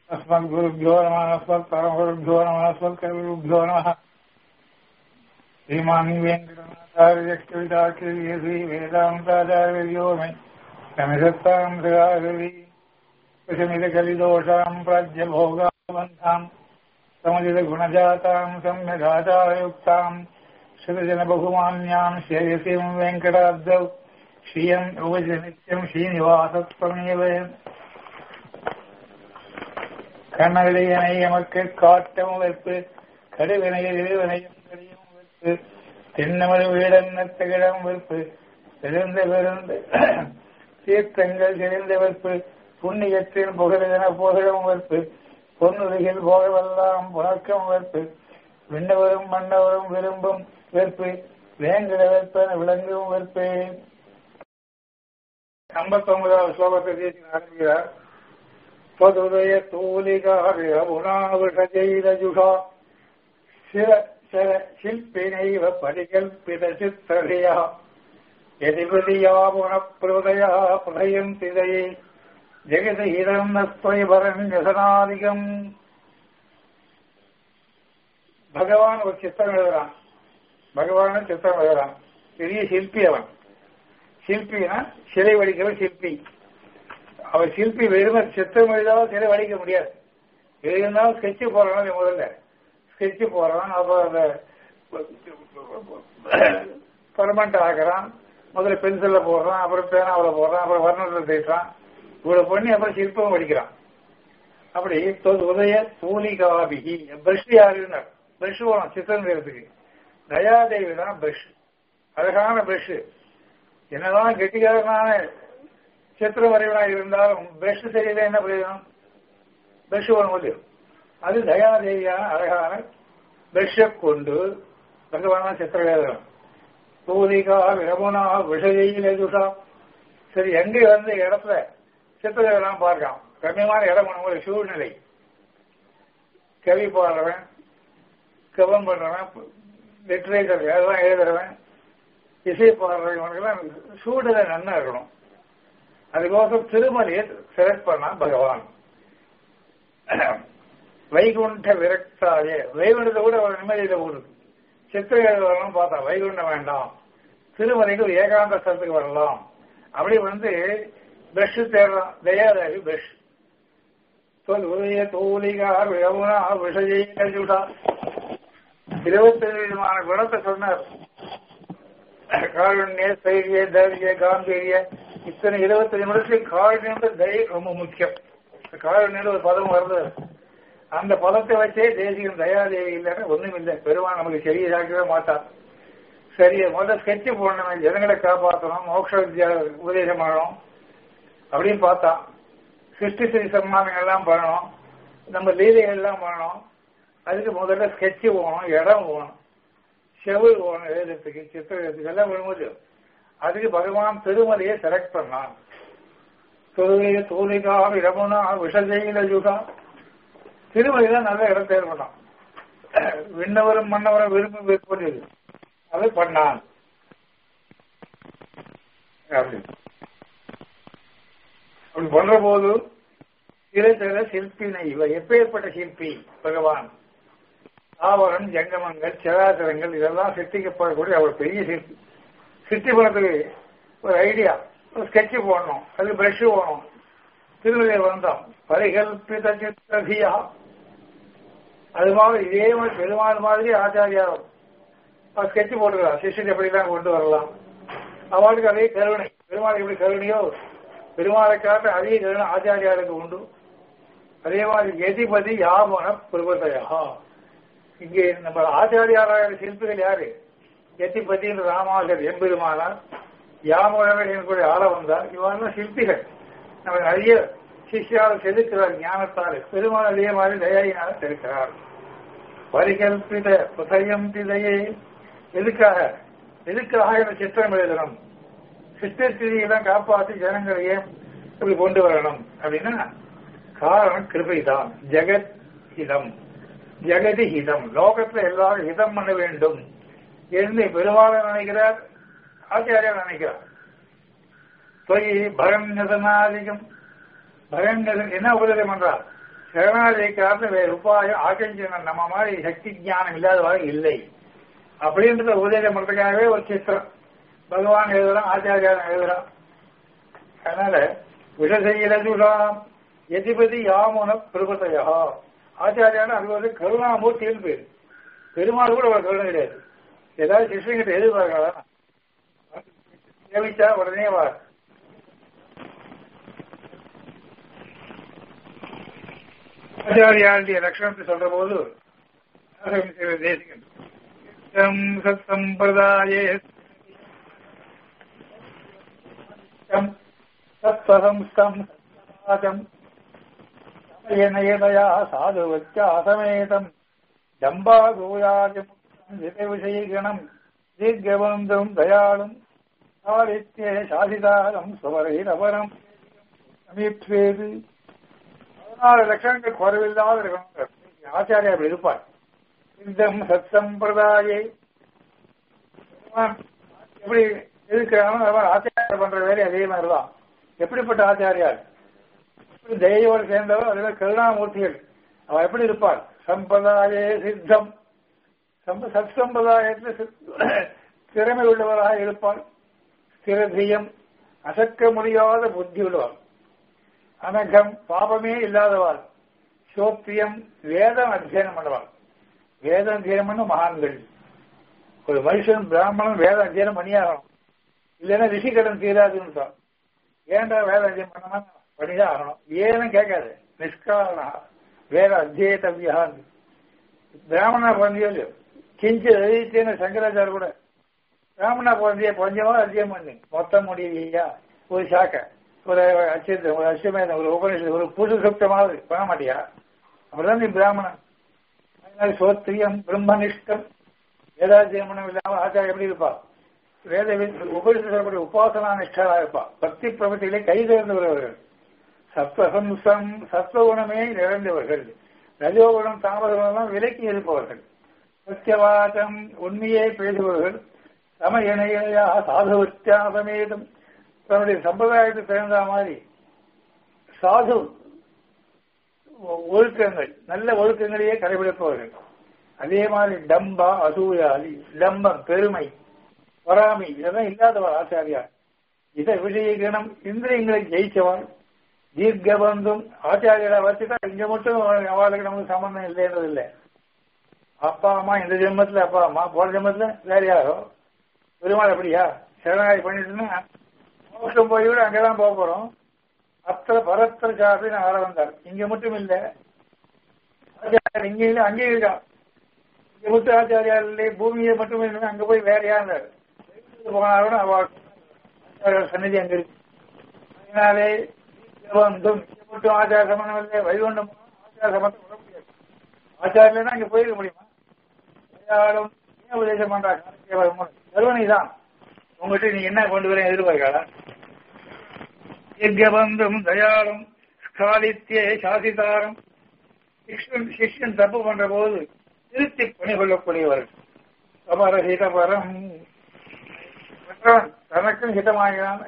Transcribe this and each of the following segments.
अस्मद्गुरुभ्यो नमः अस्मत्परमगुरुभ्यो नमः अस्मत्कविभ्यो नमः श्रीमान् वेङ्कटनाथार्यक्षविताक्षरी श्रीवेदान्ताचार्यो मे समिधत्ताम् सदागवी कुशमिदकलिदोषाम् प्राज्यभोगावन्ताम् समुदितगुणजाताम् सम्यगाचारयुक्ताम् श्रुतजनबहुमान्याम् श्रेयसीम् वेङ्कटाब्दौ श्रियम् उपजनित्यम् श्रीनिवासत्वमेव கண்ணவிலையனை எமக்கு காட்டம் வெற்பு கடுவினையில் இருவினையும் கடியும் வெற்பு தென்னமது வீடன்ன திகழம் வெற்பு தெரிந்த பெருந்து தீர்த்தங்கள் தெரிந்த வெற்பு புண்ணியத்தின் புகழென புகழும் வெற்பு பொன்னுலகில் போகவெல்லாம் புணக்கம் வெற்பு விண்ணவரும் மன்னவரும் விரும்பும் வெற்பு வேங்கிட வெற்பன விளங்கும் வெற்பு ஐம்பத்தி ஒன்பதாவது ஸ்லோகத்தை பேசி ஆரம்பிக்கிறார் त्वदुदय तूलिकार्यमुनावृषजैरजुषा शिर शर शिल्पिनैव परिकल्पितचित्रधियः यदि हृदियामुनप्रदयः प्रलयन्ति दये जगति हिरण्यस्त्वयभरण्यसनादिकम् பகவான் ஒரு சித்திரம் எழுதுறான் பகவான சித்திரம் எழுதுறான் பெரிய சிற்பி அவன் சிற்பினா சிலை வடிக்கிற சிற்பி அவர் சிற்பி வெறுமை சித்திரம் எழுதாலும் சிலை வடிக்க முடியாது எழுதினாலும் ஸ்கெட்சு போடுறான் முதல்ல ஸ்கெட்சு போடுறான் அப்புறம் அந்த பர்மனண்ட் ஆகிறான் முதல்ல பென்சில்ல போடுறான் அப்புறம் பேனாவில் போடுறான் அப்புறம் வர்ணத்தில் தேய்றான் இவ்வளவு பண்ணி அப்புறம் சிற்பம் வடிக்கிறான் அப்படி உதய தூலிகாபிகி பிரஷ் யாருன்னு பிரஷ் போகணும் சித்திரம் செய்யறதுக்கு தயாதேவி தான் பிரஷ் அழகான பிரஷ் என்னதான் கெட்டிக்காரனான சித்திர வரைவனா இருந்தாலும் பிரஷ் சரியில்லை என்ன பிரயோஜனம் பிரஷ் வரும் போது அது தயாதேவியான அழகான பிரஷை கொண்டு பகவான சித்திர எழுதணும் தூலிகா விரமுனா விஷயில எதுஷா சரி எங்க வந்து இடத்துல சித்திரம் பார்க்கலாம் கம்மியமான இடம் பண்ணும்போது சூழ்நிலை கவி பாடுறவன் கவம் பண்றவன் லிட்ரேச்சர் அதெல்லாம் எழுதுறவன் இசை பாடுறவனுக்கெல்லாம் சூழ்நிலை நன்னா இருக்கணும் அதுக்கோசம் திருமலையை செலக்ட் பண்ணான் பகவான் வைகுண்ட விரக்தாதே வைகுண்டத்தை கூட ஒரு நிம்மதியில ஓடுது சித்திரை வரலாம் பார்த்தா வைகுண்டம் வேண்டாம் திருமலைக்கு ஒரு ஏகாந்த ஸ்தலத்துக்கு வரலாம் அப்படி வந்து பிரஷ் தேடுறான் தயாதேவி பிரஷ் உதய தோலிகா யமுனா விஷயா இருபத்தேழு விதமான குணத்தை சொன்னார் காருண்ய தைரிய தைரிய காம்பீரிய இத்தனை இருபத்தஞ்சு நிமிடத்துக்கு காருண்யம் தயை ரொம்ப முக்கியம் காருண்யம் ஒரு பதம் வருது அந்த பதத்தை வச்சே தேசியம் தயாதேவி இல்லைன்னா ஒண்ணும் இல்லை பெருமான் நமக்கு சரியாக்கவே மாட்டான் சரி முதல்ல ஸ்கெட்சு போடணும் ஜனங்களை காப்பாற்றணும் மோட்ச வித்யா உபதேசம் பண்ணணும் அப்படின்னு பார்த்தான் சிருஷ்டி ஸ்ரீ சம்மானங்கள் எல்லாம் பண்ணணும் நம்ம லீலைகள் எல்லாம் பண்ணணும் அதுக்கு முதல்ல ஸ்கெட்சு போகணும் இடம் போகணும் செவில் போகணும் எழுதுறதுக்கு சித்திரத்துக்கு எல்லாம் வரும்போது அதுக்கு பகவான் திருமலையை செலக்ட் பண்ணான் துருவிய தூலிகா இரமுனா விஷஜெயில யுகா திருமலையில நல்ல இடம் தேர் பண்ணான் விண்ணவரும் மன்னவரும் விரும்பி விற்பது அது பண்ணான் அப்படி பண்ற போது சில சிற்பினை இவ எப்பேற்பட்ட சிற்பி பகவான் ஆவரம் ஜங்கமங்கள் சராச்சரங்கள் இதெல்லாம் சிருஷ்டிக்கப்படக்கூடிய அவர் பெரிய சிற்பி சிருஷ்டி பண்ணதுக்கு ஒரு ஐடியா ஒரு ஸ்கெட்சு போடணும் அது பிரஷ் போடணும் திருவிழை வந்தோம் பரிகல்பித சித்திரதியா அது மாதிரி இதே மாதிரி பெருமாள் மாதிரி ஆச்சாரியா ஸ்கெட்சு போட்டுக்கலாம் சிஷ்யன் எப்படிலாம் கொண்டு வரலாம் அவளுக்கு அதே கருணை பெருமாள் எப்படி கருணையோ பெருமாளை காட்ட அதே கருணை ஆச்சாரியாருக்கு உண்டு அதே மாதிரி எதிபதி யாமன பிரபதையா இங்கே நம்ம ஆச்சாரியாராய சிற்பிகள் யாரு எத்திபதின்ற ராமாசர் எம்பெருமானார் யாமுழவர் என்கூட ஆள வந்தார் இவரெல்லாம் சிற்பிகள் நம்ம நிறைய சிஷ்யால் செதுக்கிறார் ஞானத்தால் பெருமாள் அதே மாதிரி தயாரினால செதுக்கிறார் பரிகல்பித புதயம் திதையே எதுக்காக எதுக்காக இந்த சித்திரம் எழுதணும் சித்திரத்திரியெல்லாம் காப்பாற்றி ஜனங்களையே இப்படி கொண்டு வரணும் அப்படின்னா காரணம் கிருபை தான் ஜெகத் ஹிதம் ஜெகதி ஹிதம் லோகத்துல எல்லாரும் ஹிதம் பண்ண வேண்டும் என்று பெருமாளை நினைக்கிறார் ஆச்சாரியார் நினைக்கிறார் தொய் பரண்யதனாதிகம் பரண்யதன் என்ன உபதேசம் பண்றார் சரணாதிக்காரன்னு வேறு உபாயம் ஆச்சரியம் நம்ம மாதிரி சக்தி ஞானம் இல்லாதவாறு இல்லை அப்படின்றத உபதேசம் பண்றதுக்காகவே ஒரு சித்திரம் பகவான் எழுதுறான் ஆச்சாரியாரன் எழுதுறான் அதனால விஷசெய்யலாம் எதிபதி யாமுன பிரபுதையா ஆச்சாரியான அது வந்து கருணாமூர்த்தின்னு பேரு பெருமாள் கூட ஒரு கருணை கிடையாது ஏதாவது சிஷ்யங்கிட்ட எதிர்பார்க்கலாம் சேவிச்சா உடனே வா ஆச்சாரியாளுடைய லட்சணத்தை சொல்ற போது தேசிகன் சத் சம்பிரதாயே சத்வசம்ஸ்தம் சமாஜம் சமயனயதயா சாதுவச்சாசமேதம் ஜம்பாகூயாதிமுக்தம் விஷயகணம் தீர்க்கபந்தும் தயாளும் சாரித்யே சாதிதாரம் சுவரைரவரம் சமீப்சேது பதினாறு லட்சங்கள் குறைவில்லாத இருக்கணும் ஆச்சாரியா அப்படி இருப்பார் சித்தம் சத் சம்பிரதாயை எப்படி இருக்கிறானோ அவன் ஆச்சாரியார் பண்ற வேலை அதே மாதிரிதான் எப்படிப்பட்ட ஆச்சாரியார் எப்படி தெய்வோடு சேர்ந்தவர் அதுவே கருணாமூர்த்திகள் அவன் எப்படி இருப்பார் சம்பிரதாய சித்தம் சத் சம்பிரதாயத்தில் திறமை உள்ளவராக இருப்பார் ஸ்திரதியம் அசக்க முடியாத புத்தி உள்ளவர் அனகம் பாபமே இல்லாதவாள் சோத்தியம் வேதம் அத்தியனம் பண்ணுவாள் வேதம் அத்தியனம் பண்ண மகான்கள் ஒரு மனுஷன் பிராமணன் வேத அத்தியனம் பண்ணியாகணும் இல்லைன்னா ரிஷிகடன் தீராதுன்னு ஏன்டா வேத அத்தியனம் பண்ணணும் பண்ணிதான் ஆகணும் ஏன்னு கேட்காது நிஷ்காரணா வேத அத்தியேதவியான்னு பிராமணா குழந்தையோ இல்லையோ கிஞ்சி எழுதித்தேன்னு சங்கராச்சார கூட பிராமணா குழந்தைய கொஞ்சமா அத்தியம் பண்ணு மொத்தம் முடியலையா ஒரு சாக்கை ஒரு அச்சத்தை ஒரு அச்சமேதம் ஒரு உபநிஷம் ஒரு புது சுத்தமாவது பண்ண மாட்டியா அப்படிதான் நீ பிராமணன் அதனால சோத்திரியம் பிரம்மனிஷ்டம் வேதாத்தியமனம் இல்லாம ஆச்சாரம் எப்படி இருப்பா வேத உபரிசப்படி உபாசனா நிஷ்டரா இருப்பா பக்தி பிரபத்திலே கை தேர்ந்தவர்கள் சத்வசம்சம் சத்வகுணமே நிறைந்தவர்கள் ரஜோகுணம் தாமதகுணம் விலக்கி இருப்பவர்கள் சத்தியவாதம் உண்மையே பேசுபவர்கள் சம இணையா சாது வித்தியாசமேதம் தன்னுடைய சம்பிரதாயத்துக்கு தகுந்த மாதிரி சாது ஒழுக்கங்கள் நல்ல ஒழுக்கங்களையே கடைபிடிப்பவர்கள் அதே மாதிரி டம்பா அசூயாதி டம்பம் பெருமை பொறாமை இதெல்லாம் இல்லாதவர் ஆச்சாரியார் இதை விஷயகணம் இந்திரியங்களை ஜெயிச்சவன் தீர்க்கபந்தும் ஆச்சாரியரை வச்சுட்டா இங்க மட்டும் அவளுக்கு நமக்கு சம்பந்தம் இல்லைன்றது இல்லை அப்பா அம்மா இந்த ஜென்மத்துல அப்பா அம்மா போன ஜென்மத்துல வேற யாரோ பெருமாள் அப்படியா சரணாகி பண்ணிட்டுன்னா மோசம் போய் விட அங்கதான் போக போறோம் அத்தனை பரத்திர சாப்பி நான் வர வந்தார் இங்க மட்டும் இல்ல ஆச்சாரியர் இங்க இல்ல அங்கே இருக்கா இங்க மட்டும் ஆச்சாரியார் இல்லை பூமியை மட்டும் இல்லை அங்க போய் வேற யார் போனாலும் அவ சன்னதி அங்க இருக்கு அதனாலே வந்தும் மட்டும் ஆச்சார சமணம் இல்லை வைகுண்டம் ஆச்சார சமணம் வர முடியாது ஆச்சாரியனா அங்க போயிருக்க முடியுமா யாரும் ஏன் உபதேசம் பண்றாங்க கருவணை தான் உங்ககிட்ட நீ என்ன கொண்டு வரேன் எதிர்பார்க்காளா யஜ்யபந்தும் தயாளும் ஸ்காலித்தியே சாசிதாரம் சிஷ்யன் சிஷ்யன் தப்பு பண்ற போது திருத்தி பணி கொள்ளக்கூடியவர்கள் சமர ஹிதபரம் மற்றவன் தனக்கும் ஹிதமாகிறான்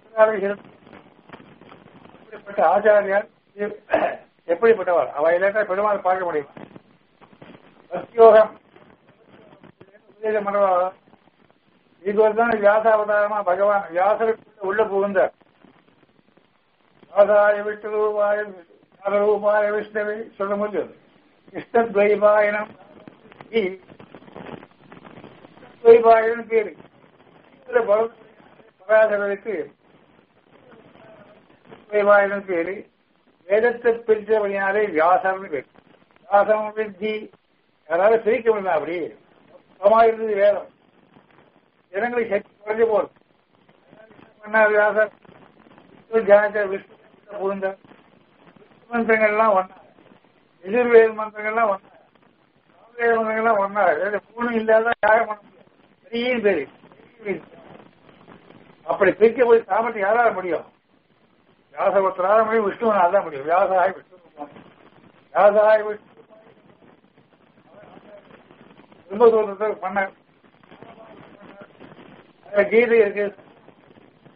இப்படிப்பட்ட ஆச்சாரியார் எப்படிப்பட்டவர் அவ இல்லாட்டா பெருமாள் பார்க்க முடியும் பக்தியோகம் உபதேசம் பண்றவா இது தான் வியாசாவதாரமா பகவான் வியாசருக்கு உள்ள புகுந்தார் வியாசாய விட்டு ரூபாய ரூபாய விஷ்ணவை சொல்ல முடியும் கிருஷ்ணத்வைபாயனம் துவைபாயனம் பேரு பராசரருக்கு துவைபாயனம் பேரு வேதத்தை பிரித்தபடினாலே வியாசம்னு பேரு வியாசம் வித்தி யாராவது பிரிக்க முடியுமா அப்படி இருந்தது வேதம் ஜனங்களுக்கு சக்தி குறைஞ்சு போகுது பண்ணார் வியாசர் ஜானகர் விஷ்ணு புகுந்த மந்திரங்கள்லாம் ஒன்னா எதிர்வேத மந்திரங்கள்லாம் ஒன்னா வேத மந்திரங்கள்லாம் ஒன்னா மூணு இல்லாத யாரும் பண்ண முடியாது பெரிய பேரு அப்படி பிரிக்க போய் சாமர்த்தி யாரால முடியும் வியாசபுத்திரால முடியும் விஷ்ணுவனால தான் முடியும் வியாசாய விஷ்ணு வியாசாய விஷ்ணு ரொம்ப தூரத்துக்கு பண்ண கீதை இருக்கு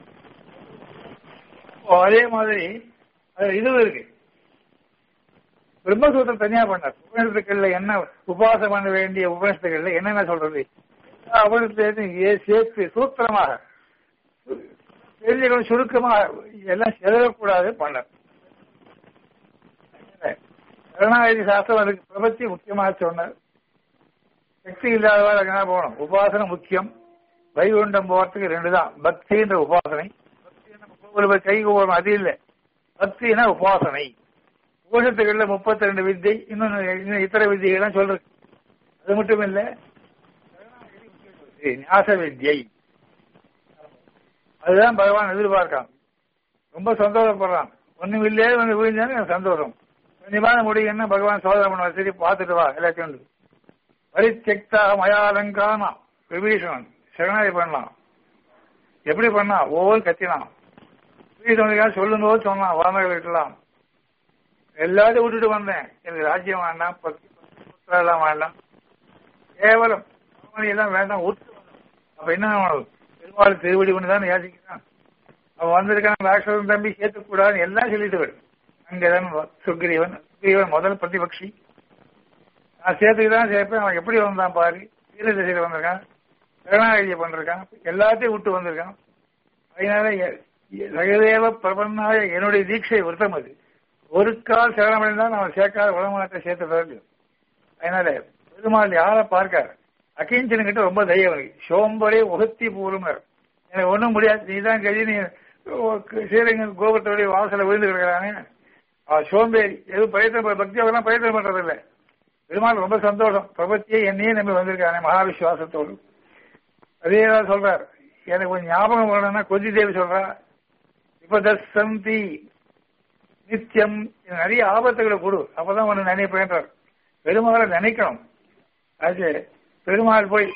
அதே மாதிரி அது இதுவும் இருக்கு பிரம்மசூத்திரம் தனியா பண்ணார் உபநிஷத்துக்கள்ல என்ன உபாசம் பண்ண வேண்டிய உபநிஷத்துக்கள்ல என்னென்ன சொல்றது உபநிஷத்துலேருந்து சேர்த்து சூத்திரமாக தெரிஞ்சுக்கணும் சுருக்கமாக எல்லாம் செதறக்கூடாது பண்ணார் கருணாநிதி சாஸ்திரம் அதுக்கு பிரபத்தி முக்கியமாக சொன்னார் சக்தி இல்லாதவாறு அங்கே போகணும் உபாசனை முக்கியம் வைகுண்டம் போறதுக்கு ரெண்டு தான் பக்தின்ற உபாசனை ஒரு கை போகணும் அது இல்லை பக்தினா உபாசனை உபனிஷத்துகள்ல முப்பத்தி ரெண்டு வித்தை இன்னும் இன்னும் இத்தர வித்தியெல்லாம் சொல்றது அது மட்டும் இல்ல ஞாச வித்யை அதுதான் பகவான் எதிர்பார்க்கான் ரொம்ப சந்தோஷப்படுறான் ஒண்ணும் இல்லையே வந்து விழுந்தாலும் எனக்கு சந்தோஷம் கொஞ்சமான முடியும்னா பகவான் சோதனை பண்ணுவா சரி பார்த்துட்டு வா எல்லாத்தையும் பரித்தெக்தா மயாலங்கானா விபீஷணன் சரணாதி பண்ணலாம் எப்படி பண்ணா ஒவ்வொரு கத்தினான் விபீஷணனுக்காக சொல்லும் போது சொன்னான் வானர்கள் விட்டுலாம் எல்லாத்தையும் விட்டுட்டு வந்தேன் எனக்கு ராஜ்யம் வேண்டாம் பக்தி எல்லாம் வேண்டாம் கேவலம் எல்லாம் வேண்டாம் விட்டு அப்ப என்ன பெருமாள் திருவடி கொண்டு தான் யாசிக்கிறான் அவன் வந்திருக்கான் ராட்சசன் தம்பி சேர்த்துக்கூடாதுன்னு எல்லாம் சொல்லிட்டு வரும் அங்கதான் சுக்ரீவன் சுக்ரீவன் முதல் பிரதிபக்ஷி நான் சேர்த்துக்கு தான் சேர்ப்பேன் அவன் எப்படி வந்தான் பாரு வீர திசையில் வந்திருக்கான் கருணாநிதியை பண்ணிருக்கான் எல்லாத்தையும் விட்டு வந்திருக்கான் அதனால சகதேவ பிரபன்னாய என்னுடைய தீட்சை விரதம் அது ஒரு கால் சரணமடைந்தால் அவன் சேர்க்காத உலகத்தை சேர்த்து பிறகு அதனால பெருமாள் யாரை பார்க்கார் அகிஞ்சன் கிட்ட ரொம்ப தைரியம் சோம்பரே உகத்தி பூர்மர் எனக்கு ஒண்ணும் முடியாது நீ தான் கதி நீ ஸ்ரீரங்க கோபுரத்துடைய வாசல விழுந்து கிடக்கிறானே சோம்பேறி எதுவும் பிரயத்தனம் பக்தி அவெல்லாம் பிரயத்தனம் பண்றது இல்லை பெருமாள் ரொம்ப சந்தோஷம் பிரபத்தியை என்னையே நம்பி வந்திருக்கானே மகாவிஸ்வாசத்தோடு அதே தான் சொல்றார் எனக்கு கொஞ்சம் ஞாபகம் வரணும்னா கொஞ்சி தேவி சொல்றா இப்ப தசந்தி நித்தியம் நிறைய ஆபத்துகளை கொடு அப்பதான் ஒண்ணு நினைப்பேன்றார் பெருமாளை நினைக்கணும் அது பெருமாள் போய்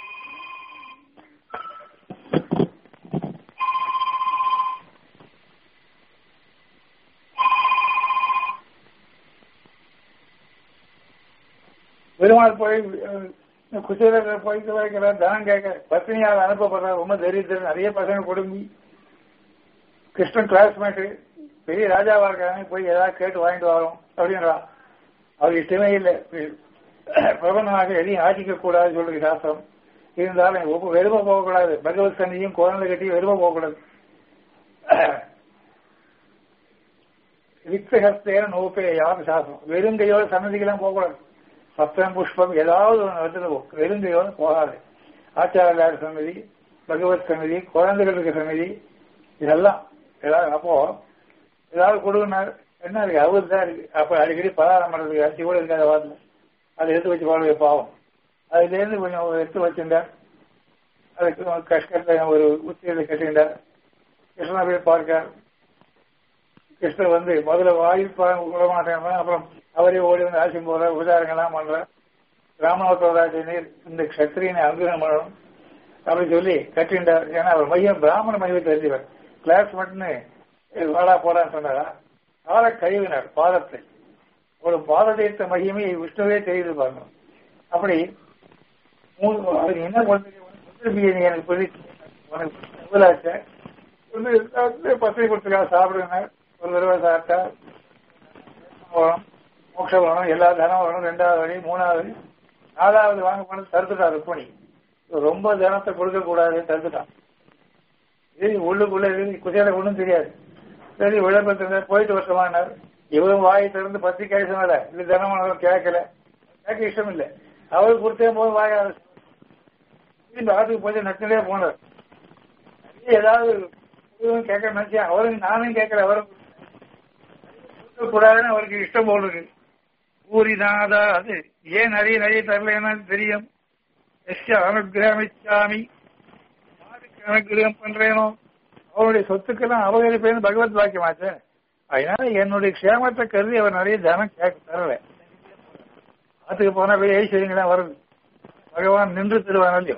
பெருமாள் போய் குசேல போய் வைக்கிற தனம் கேட்க பத்தினியால் அனுப்பப்படுற ரொம்ப தரித்திரம் நிறைய பசங்க கொடுங்கி கிருஷ்ணன் கிளாஸ்மேட்டு பெரிய ராஜாவா இருக்காங்க போய் ஏதாவது கேட்டு வாங்கிட்டு வரோம் அப்படின்றா அவர் இஷ்டமே இல்லை பிரபந்தமாக எதையும் ஆட்சிக்க கூடாது சொல்லுங்க சாஸ்திரம் இருந்தாலும் ஒப்பு வெறும போகக்கூடாது பகவத் சன்னியும் குழந்தை கட்டி வெறும போகக்கூடாது விக்தஹஸ்தேன நோப்பே யாரும் சாஸ்திரம் வெறுங்கையோட சன்னதிக்கெல்லாம் போகக்கூடாது சப்தம் புஷ்பம் ஏதாவது ஒன்று வெறுங்கையோட போகாது ஆச்சாரியார் சன்னதி பகவத் சன்னதி குழந்தைகள் இருக்க சன்னதி இதெல்லாம் ஏதாவது அப்போ ஏதாவது கொடுங்க என்ன இருக்கு அறுபது தான் இருக்கு அப்ப அடிக்கடி பதாரம் பண்றதுக்கு அரிசி கூட இருக்காத வாரத்தில் அதை எடுத்து வச்சு வாழ்வை பாவம் அதுல இருந்து கொஞ்சம் எடுத்து வச்சிருந்தார் அதுக்கு கஷ்டத்தை ஒரு உத்தியில கட்டியிருந்தார் கிருஷ்ணா போய் பார்க்கார் கிருஷ்ணர் வந்து முதல்ல வாயில் விட மாட்டேன் அப்புறம் அவரே ஓடி வந்து ஆசியம் போற உபச்சாரங்கள்லாம் பண்ற ராமநாதராஜனீர் இந்த கத்திரியனை அனுகிரகம் பண்ணணும் அப்படி சொல்லி கட்டிண்டார் ஏன்னா அவர் மையம் பிராமண மையத்தை தெரிஞ்சவர் கிளாஸ் மட்டும்னு வாடா போடான்னு சொன்னாரா கால கழுவினார் பாதத்தை ஒரு பாததீர்த்த மகிமை விஷ்ணுவே தெரியுது பாருங்க அப்படி அதுக்கு என்ன பண்ணுறீங்க எனக்கு சொல்லி உனக்கு முதலாச்ச பத்திரிகை கொடுத்துருக்கா சாப்பிடுங்க ஒரு தடவை சாப்பிட்டா வரும் மோட்சம் வரணும் எல்லா தனம் வரணும் ரெண்டாவது வழி மூணாவது வழி நாலாவது வாங்க போன தடுத்துட்டா ருக்மணி ரொம்ப தனத்தை கொடுக்க கூடாதுன்னு தடுத்துட்டான் இது உள்ளுக்குள்ள குசேல ஒன்றும் தெரியாது சரி விளம்பரத்துல போயிட்டு வருஷமானார் இவரும் வாயை திறந்து பத்தி கேட்கல இது தினமும் கேட்கல கேட்க இஷ்டம் இல்லை அவருக்கு கொடுத்தே போது வாய திரும்பி ஆத்துக்கு போய் நட்டிலே போனார் ஏதாவது கேட்க நினைச்சேன் அவரும் நானும் கேட்கல அவரும் கூடாதுன்னு அவருக்கு இஷ்டம் போல் இருக்கு பூரிநாதா அது ஏன் நிறைய நிறைய தரலன்னு தெரியும் எஸ் அனுகிரகமிச்சாமி யாருக்கு அனுகிரகம் பண்றேனோ அவருடைய சொத்துக்கெல்லாம் அபகரிப்பேன்னு பகவத் வாக்கியமாச்சு அதனால என்னுடைய க்ஷேமத்தை கருதி அவர் நிறைய தனம் கேட்க தரல ஆத்துக்கு போனா போய் ஐஸ்வர்யங்களாம் வருது பகவான் நின்று தருவான் இல்லையோ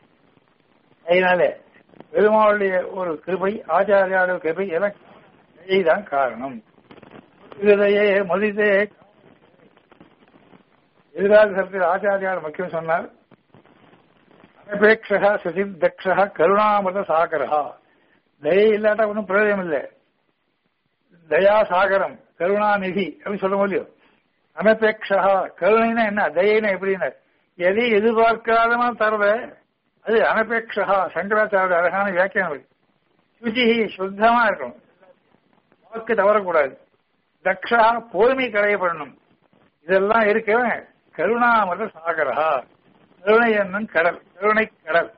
அதனால பெருமாளுடைய ஒரு கிருபை ஆச்சாரியாருடைய கிருபை எல்லாம் தான் காரணம் இருதையே மதிதே எதிராக சரத்தில் ஆச்சாரியார் முக்கியம் சொன்னார் அனபேட்சா சுசித்தக்ஷா கருணாமிரத சாகரா தயை இல்லாட்டா ஒன்றும் பிரயோஜனம் இல்லை தயா சாகரம் கருணாநிதி அப்படின்னு சொல்ல முடியும் அனபேக்ஷா கருணைனா என்ன தயைனா எப்படின்னா எதையும் எதிர்பார்க்காதமா தரத அது அனபேக்ஷா சங்கராச்சாரிய அழகான வியாக்கியானம் இருக்கு சுச்சி சுத்தமா இருக்கணும் வாக்கு தவறக்கூடாது தக்ஷா பொறுமை களையப்படணும் இதெல்லாம் இருக்கவன் கருணாமத சாகரா கருணை என்னும் கடல் கருணை கடல்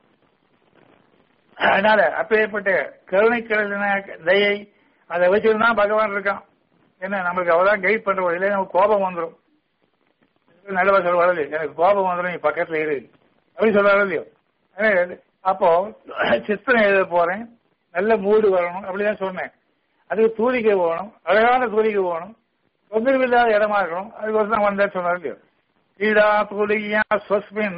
அதனால அப்பேற்பட்ட கருணை கடல் தயை அதை வச்சுதான் பகவான் இருக்கான் என்ன நம்மளுக்கு அவதான் கைட் பண்ற இல்லை நமக்கு கோபம் வந்துடும் நல்லவ சொல்வாரு எனக்கு கோபம் வந்துடும் நீ பக்கத்துல இரு அப்படி சொல்றாரு இல்லையோ அப்போ சித்திரம் எழுத போறேன் நல்ல மூடு வரணும் அப்படிதான் சொன்னேன் அதுக்கு தூரிக்கை போகணும் அழகான தூரிக்கை போகணும் தொந்தரவு இல்லாத இடமா இருக்கணும் அதுக்கு தான் வந்தா சொன்னார் இல்லையோ கீழா தூலியா ஸ்வஸ்மின்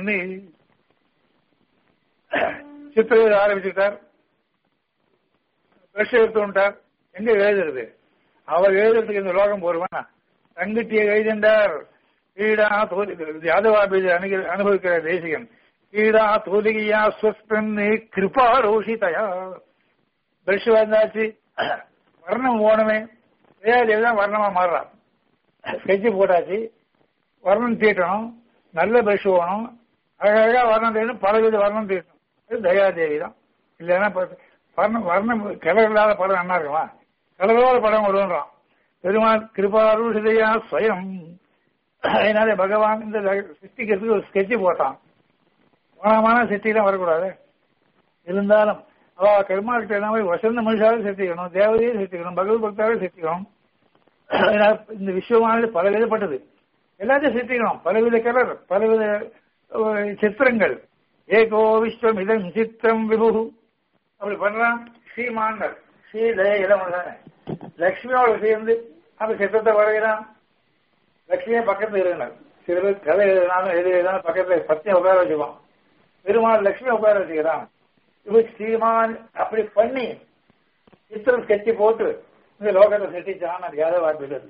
சித்திரம் எழுத ஆரம்பிச்சுட்டார் பிரஷ் எடுத்துட்டார் எங்க எழுதுறது அவர் எழுதுறதுக்கு இந்த லோகம் போருவானா தங்கிட்டிய எழுதின்றார் கீழா தோலி யாதவாபீஜ அனுபவிக்கிற தேசிகன் கீழா தோலிகையா ஸ்வஸ்மின் கிருபா ரோஷிதயா பிரஷ் வந்தாச்சு வர்ணம் போனமே வேலையில தான் வர்ணமா மாறுறான் ஸ்கெட்சு போட்டாச்சு வர்ணம் தீட்டணும் நல்ல பிரஷ் போகணும் அழகழகா வர்ணம் தீட்டணும் பலவித வர்ணம் தீட்டணும் இது தயாதேவி தான் இல்லைன்னா வர்ணம் வர்ணம் கலர் இல்லாத படம் என்ன இருக்குமா கலரோட படம் வருவான் பெருமாள் கிருபாருஷதையா ஸ்வயம் அதனால பகவான் இந்த சிருஷ்டிக்கிறதுக்கு ஒரு ஸ்கெட்சு போட்டான் மோனமான சிருஷ்டிலாம் வரக்கூடாது இருந்தாலும் அவ கர்மாக்கிட்ட எல்லாமே வசந்த மனுஷாவே சேர்த்திக்கணும் தேவதையே சேர்த்திக்கணும் பகவத் பக்தாவே சேர்த்திக்கணும் இந்த விஸ்வமானது பல விதப்பட்டது எல்லாத்தையும் சேர்த்திக்கணும் பலவித கலர் பலவித சித்திரங்கள் ஏகோ விஸ்வம் இதன் சித்திரம் விபு அப்படி பண்றான் ஸ்ரீமான்கள் ஸ்ரீதய இளம் லக்ஷ்மியோட சேர்ந்து அந்த சித்திரத்தை வரைகிறான் லக்ஷ்மியை பக்கத்துல இருந்தார் சில பேர் கதை எழுதினாலும் எது எழுதினாலும் பக்கத்துல பத்தியம் உட்கார வச்சுக்குவான் பெருமாள் லட்சுமி உட்கார வச்சுக்கிறான் இவர் ஸ்ரீமான் அப்படி பண்ணி சித்திரம் ஸ்கெட்சி போட்டு இந்த லோகத்தை செட்டிச்சான் அது யாதவ வார்த்தைகள்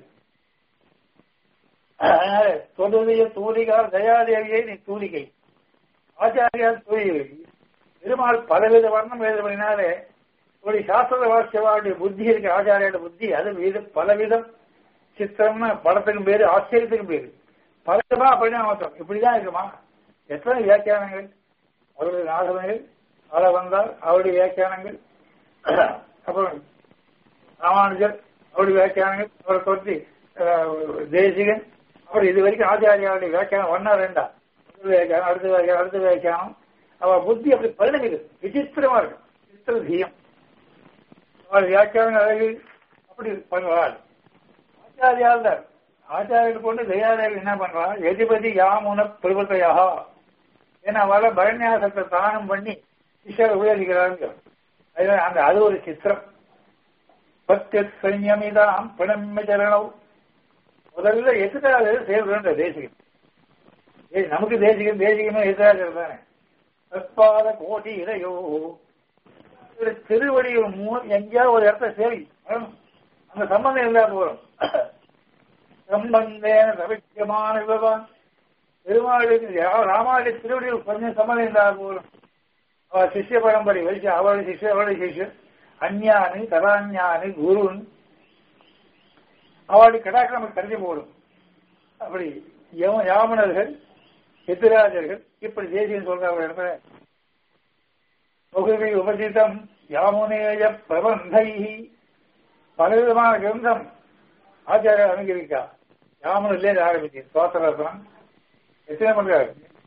அதனால தொழுதைய தூலிகார் தயாதேவியை நீ தூலிகை ஆச்சாரியார் தூலிகை பெருமாள் பலவித வர்ணம் எழுதுபடினாலே ஒரு சாஸ்திர வாசியவாருடைய புத்தி இருக்கு ஆச்சாரியோட புத்தி அது வீடு பலவிதம் சித்திரம்னா படத்துக்கும் பேரு ஆச்சரியத்துக்கும் பேரு பலவிதமா அப்படிதான் மாத்தோம் இப்படிதான் இருக்குமா எத்தனை வியாக்கியானங்கள் அவருடைய நாகவங்கள் ஆள வந்தார் அவருடைய வியாக்கியானங்கள் அப்புறம் ராமானுஜர் அவருடைய வியாக்கியானங்கள் அவரை தொற்றி தேசிகன் அப்புறம் இது வரைக்கும் ஆச்சாரியாருடைய வியாக்கியானம் ஒன்னா ரெண்டா வியாக்கியானம் அடுத்த வியாக்கியானம் அடுத்த வியாக்கியானம் அவ புத்தி அப்படி பரிணமிது விசித்திரமா இருக்கும் விசித்திர தீயம் அவள் வியாக்கியானம் அழகு அப்படி பண்ணுவாள் ஆச்சாரியால் தான் ஆச்சாரியர் கொண்டு தயாதேவி என்ன பண்றா எதிபதி யாமுன பிரபத்தையாக ஏன்னா அவளை பரநியாசத்தை தானம் பண்ணி ஈஸ்வர உயர்கிறாங்க அந்த அது ஒரு சித்திரம் பத்தியத் சைன்யமிதாம் பிணமிச்சரணம் முதல்ல எதிராக சேர்ந்த தேசிகம் நமக்கு தேசிகம் தேசிகமே எதிராக தானே தற்பாத கோட்டி இடையோ திருவடி எங்கேயாவது ஒரு இடத்த சேரி அந்த சம்பந்தம் இருந்தா போறோம் சம்பந்தேன சவிக்கியமான விவகாரம் பெருமாளுக்கு ராமாவுடைய திருவடியில் கொஞ்சம் சம்மதம் இருந்தால் போதும் அவ சிஷ்ய பரம்பரை வச்சு அவளுடைய சிஷ்ய அவளுடைய சிஷ்யர் அஞ்ஞானி கதாஞானி குருன் அவளுடைய கடாக்கு நமக்கு தெரிஞ்சு போடும் அப்படி யாமனர்கள் எத்திராஜர்கள் இப்படி தேசியம் சொல்ற ஒரு இடத்துல தொகுதி உபசிதம் யாமுனேய பிரபந்தை பலவிதமான கிரந்தம் ஆச்சாரியர் அனுகிரிக்கா யாமுனிலே ஆரம்பிச்சு சோத்திரத்னம் எத்தனை பண்றாரு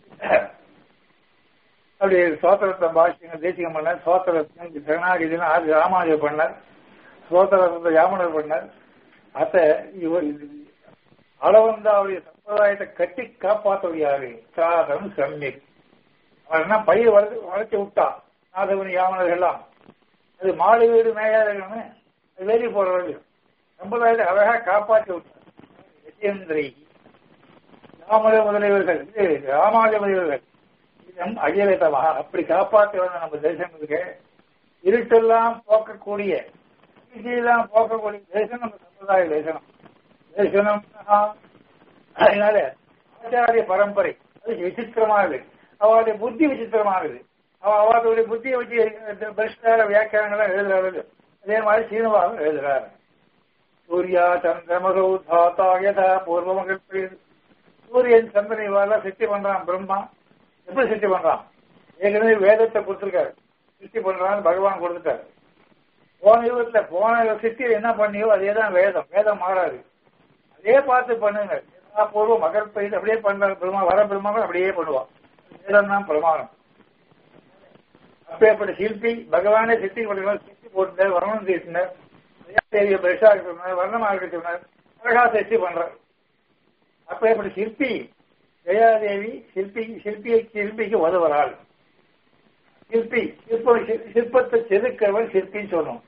அப்படி சோத்திரத்தை பாஷ்யங்கள் தேசிகம் பண்ணார் சோத்திரத்தம் கருணாகிரிலாம் ஆதி ராமானுஜர் பண்ணார் சோத்திரத்தை யாமனர் பண்ணார் அத்த இவர் அளவந்த அவருடைய சம்பிரதாயத்தை கட்டி காப்பாற்றவர் யாரு சாதம் சம்யக் அவர் என்ன பயிர் வளர்த்து வளர்ச்சி விட்டா நாதவன் யாமனர் எல்லாம் அது மாடு வீடு மேயாதவனு வேலி போறவர்கள் சம்பிரதாயத்தை அழகா காப்பாற்றி விட்டார் கஜேந்திரி ராமத முதலியவர்கள் இது ராமாஜ முதலியவர்கள் இதம் அஜயலதமாக அப்படி காப்பாற்ற வந்த நம்ம தேசத்துக்கு இருட்டெல்லாம் போக்கக்கூடிய எல்லாம் போக்கக்கூடிய தேசம் நம்ம சம்பிரதாய தேசனம் தேசனம் அதனால ஆச்சாரிய பரம்பரை அது விசித்திரமானது அவளுடைய புத்தி விசித்திரமானது அவ அவளுடைய புத்தியை வச்சு பரிஷ்கார வியாக்கியானங்கள்லாம் எழுதுறாரு அதே மாதிரி சீனவாகம் எழுதுறாரு சூர்யா சந்திரமகௌ தாத்தா யதா பூர்வமகள் சூரியன் சந்திரன் இவாளெல்லாம் சிருஷ்டி பண்றான் பிரம்மா எப்படி சிருஷ்டி பண்றான் ஏற்கனவே வேதத்தை கொடுத்திருக்காரு சிருஷ்டி பண்றான்னு பகவான் கொடுத்துட்டாரு போன யுகத்துல போன சிருஷ்டியில் என்ன பண்ணியோ அதே தான் வேதம் வேதம் மாறாது அதே பார்த்து பண்ணுங்க எல்லா பூர்வம் மகள் பெய்து அப்படியே பண்றாங்க பிரம்மா வர பிரம்மாவும் அப்படியே பண்ணுவான் வேதம் தான் பிரமாணம் அப்பேற்பட்ட சிற்பி பகவானே சிற்பி பண்ணுறார் சிற்பி போட்டுட்டார் வர்ணம் தீட்டினார் தேவியை பெருசா இருக்கிறார் வர்ணமா இருக்கிறார் அழகா சிற்பி பண்றார் அப்பேற்பட்ட சிற்பி ஜெயாதேவி சிற்பி சிற்பியை சிற்பிக்கு உதவுறாள் சிற்பி சிற்ப சிற்பத்தை செதுக்கிறவன் சிற்பின்னு சொல்லணும்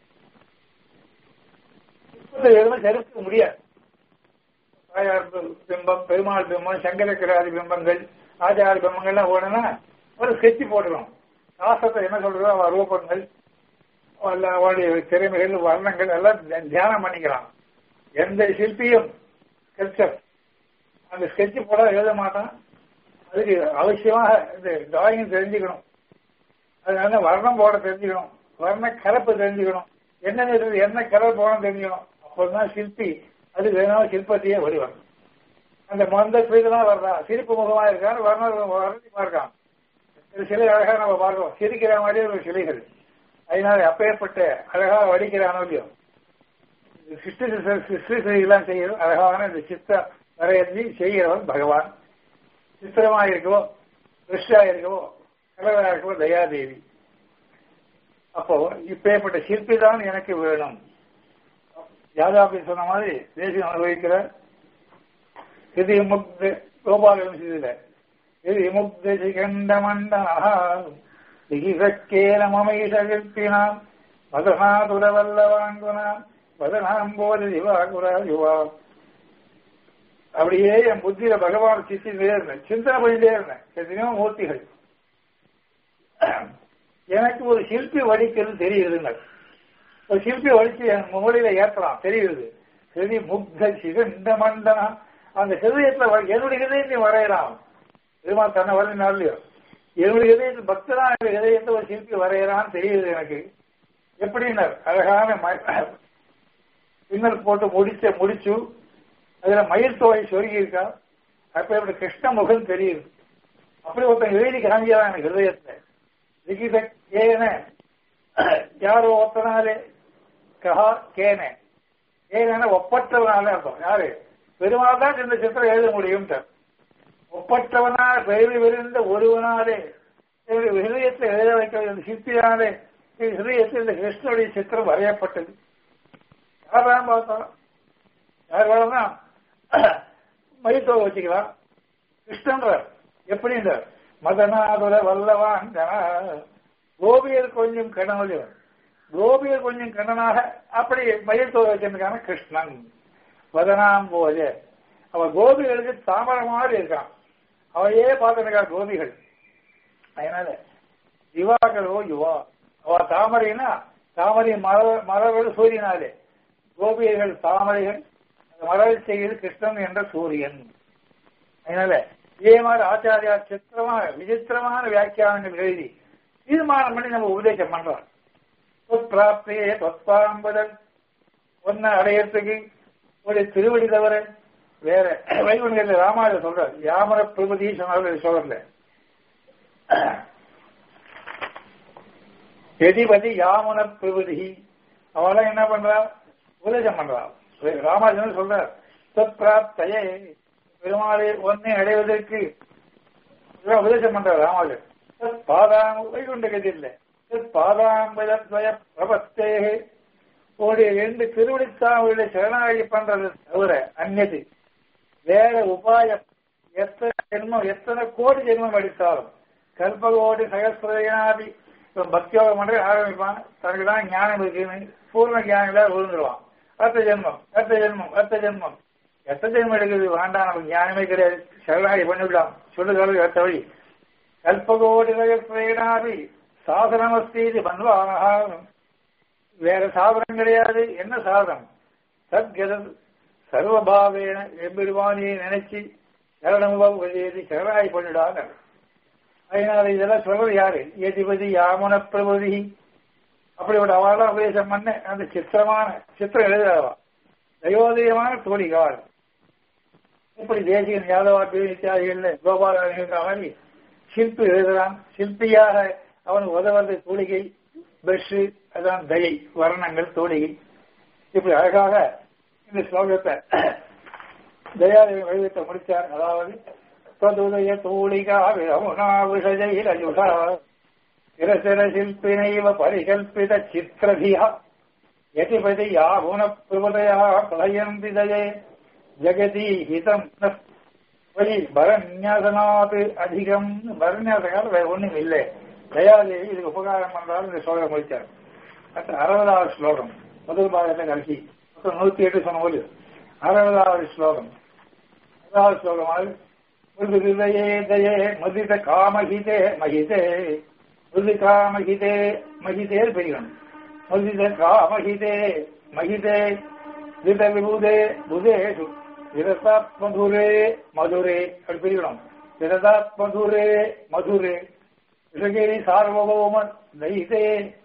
சிற்பத்தை எதுவுமே செதுக்க முடியாது தாயார் பிம்பம் பெருமாள் பிம்பம் சங்கரக்கிராதி பிம்பங்கள் ஆச்சார பிம்பங்கள்லாம் ஓடனா ஒரு ஸ்கெட்சி போட்டுக்கணும் சாஸ்திரத்தை என்ன சொல்றதோ அவ ரூபங்கள் அல்ல அவளுடைய திறமைகள் வர்ணங்கள் எல்லாம் தியானம் பண்ணிக்கலாம் எந்த சிற்பியும் ஸ்கெட்சர் அந்த ஸ்கெட்ச் போட எழுத மாட்டான் அதுக்கு அவசியமாக இந்த டிராயிங் தெரிஞ்சுக்கணும் அதனால வர்ணம் போட தெரிஞ்சுக்கணும் வர்ண கலப்பு தெரிஞ்சுக்கணும் என்ன நிறது என்ன கலர் போட தெரிஞ்சுக்கணும் அப்போதான் சிற்பி அது வேணும் சிற்பத்தையே வடிவம் அந்த மந்த தான் வர்றா சிரிப்பு முகமா இருக்கான்னு வர்ண வர்ணமா இருக்கான் சிலை அழகா நம்ம பார்க்கிறோம் சிரிக்கிற மாதிரியே ஒரு சிலைகள் அதனால அப்பேற்பட்ட அழகா வடிக்கிறானோ இல்லையோ சிஸ்டெல்லாம் செய்யறது அழகான இந்த சித்த வரையறி செய்கிறவன் பகவான் சித்திரமா இருக்கவோ ஃப்ரெஷ்ஷா இருக்கவோ கலரா இருக்கவோ தயாதேவி அப்போ இப்பேற்பட்ட சிற்பி தான் எனக்கு வேணும் யாதாபி சொன்ன மாதிரி தேசியம் அனுபவிக்கிறார் இது முக்து கோபாலம் செய்தல இது முக்து சிகண்ட மண்டனா திகிசக்கேல மமைஷ விற்பினாம் வதனாதுர வல்லவாங்குனாம் வதனாம் போது திவாகுரா யுவா அப்படியே என் புத்தியில பகவான் சித்திலே இருந்தேன் சிந்தனை பண்ணிட்டே இருந்தேன் எத்தனையோ மூர்த்திகள் எனக்கு ஒரு சிற்பி வடிக்கிறது தெரியுதுங்க ஒரு சிற்பி வடிச்சு என் முகடியில ஏற்றலாம் தெரியுது சரி முக்த சிகண்ட மண்டனா அந்த ஹிருதயத்துல என்னுடைய ஹிருதயத்தை வரையலாம் பெருமாள் தன்னை வரையினாலையோ என்னுடைய இதயத்தில் பக்தனா இதயத்தை ஒரு சிற்பி வரையறான்னு தெரியுது எனக்கு எப்படின்னார் அழகான பின்னல் போட்டு முடிச்ச முடிச்சு அதுல மயில் தொகை சொருகி இருக்கா அப்ப எப்படி கிருஷ்ண முகம் தெரியுது அப்படி ஒருத்தன் எழுதி காமிக்கிறான் எனக்கு ஹிருதயத்தை லிகித கேன யாரோ ஒத்தனாலே கஹா கேன ஏன ஒப்பற்றவனால அர்த்தம் யாரு பெருமாள் தான் இந்த சித்திரம் எழுத முடியும் ஒப்பற்றவனால் பெருமை விருந்த ஒருவனாலே ஹிருதயத்தில் எழுத வைக்க இந்த சிற்பியாலே ஹிருதயத்தில் இந்த கிருஷ்ணனுடைய சித்திரம் வரையப்பட்டது யாரெல்லாம் பார்த்தோம் யார் வேணும்னா மயித்தோவை வச்சுக்கலாம் கிருஷ்ணன்றார் எப்படின்றார் மதனாதுர வல்லவான் கோபியர் கொஞ்சம் கணவன் கோபியர் கொஞ்சம் கண்ணனாக அப்படி மயில்தோவை வச்சிருக்கான கிருஷ்ணன் வதனாம் போது அவன் கோபிகளுக்கு தாமரை மாதிரி இருக்கான் அவையே பார்த்துருக்கா கோபிகள் அதனால யுவாக்களோ யுவா அவ தாமரைனா தாமரை மலர் மலர்கள் சூரியனாலே கோபியர்கள் தாமரைகள் மலர் செய்கிறது கிருஷ்ணன் என்ற சூரியன் அதனால இதே மாதிரி ஆச்சாரியா சித்திரமான விசித்திரமான வியாக்கியானங்கள் எழுதி தீர்மானம் பண்ணி நம்ம உபதேசம் பண்றோம் பிராப்தியே தொத்பாம்பதன் ஒன்ன அடையறதுக்கு ஒரு திருவடி தவிர வேற வைகுண்டத்தில் ராமாயணம் சொல்றார் யாமர பிரபதி சொன்னார்கள் சொல்லல எதிபதி யாமன பிரபதி அவெல்லாம் என்ன பண்றா உபதேசம் பண்றா ராமாயணம் சொல்றார் தொற்பிராப்தையே பெருமாளை ஒன்னை அடைவதற்கு உபதேசம் பண்றார் ராமாயணன் பாதாம் வைகுண்ட கதி இல்லை பாதாம்பய பிரபத்தே உடைய ரெண்டு திருவடித்தாவுடைய சரணாகி பண்றது தவிர அந்நது வேற உபாயம் எத்தனை ஜென்மம் எத்தனை கோடி ஜென்மம் அடித்தாலும் கல்பகோடி சகசிரயாதி இவன் பக்தியோகம் பண்ற ஆரம்பிப்பான் தனக்கு தான் ஞானம் இருக்குன்னு பூர்ண ஞானில விழுந்துருவான் அடுத்த ஜென்மம் அடுத்த ஜென்மம் அடுத்த ஜென்மம் எத்தனை ஜென்மம் எடுக்குது வேண்டாம் நமக்கு ஞானமே கிடையாது சரணாகி பண்ணிவிடலாம் சொல்லுகிறது அடுத்த வழி கல்பகோடி சகசிரயாதி சாதனமஸ்தீதி பன்வாகம் வேற சாதனம் கிடையாது என்ன சாதனம் சத்கதம் சர்வபாவேன எம்பெருமானியை நினைச்சு சரணமுகம் வெளியேறி சரணாய் பண்ணிடாங்க அதனால இதெல்லாம் சொல்றது யாரு ஏதிபதி யாமன பிரபதி அப்படி ஒரு அவெல்லாம் உபதேசம் பண்ண அந்த சித்திரமான சித்திரம் எழுதுறவா தயோதயமான தோழிகார் இப்படி தேசிகன் யாதவாக்கு இத்தியாதிகள் கோபாலன் மாதிரி சிற்பி எழுதுறான் சிற்பியாக அவனுக்கு உதவுறது தோழிகை பெஷ் அதான் தயை வர்ணங்கள் தோழிகை இப்படி அழகாக இந்த ஸ்லோகத்தை தயாதேவி வடிவத்தை முடித்தார் அதாவது ததுதய தூளிகா விரமுனா விஷஜைரயுஷா சிரசிர சில்பினைவ பரிகல்பித சித்திரதியா யதிபதி யாகுண பிரபதயா பிரயந்தி தயே ஜெகதி ஹிதம் வழி பரநியாசனாத் அதிகம் பரநியாசனால் வேற ஒண்ணும் இல்லை தயாதேவி இதுக்கு உபகாரம் பண்றாரு இந்த ஸ்லோகம் முடிச்சார் அடுத்து அறுபதாவது ஸ்லோகம் முதல் பாகத்தை கடைசி மொத்தம் நூத்தி எட்டு சொன்ன போது அறுபதாவது ஸ்லோகம் அறுபதாவது ஸ்லோகம் மிருதுதயே தயே மதித காமஹிதே மகிதே மிருது காமஹிதே மகிதே பெரியவன் மதித காமஹிதே மகிதே வித விபுதே புதேஷு விரதாத் மதுரே மதுரே அப்படி பிரிக்கணும் விரதாத் மதுரே மதுரே விஷகிரி சார்வபௌம தைதே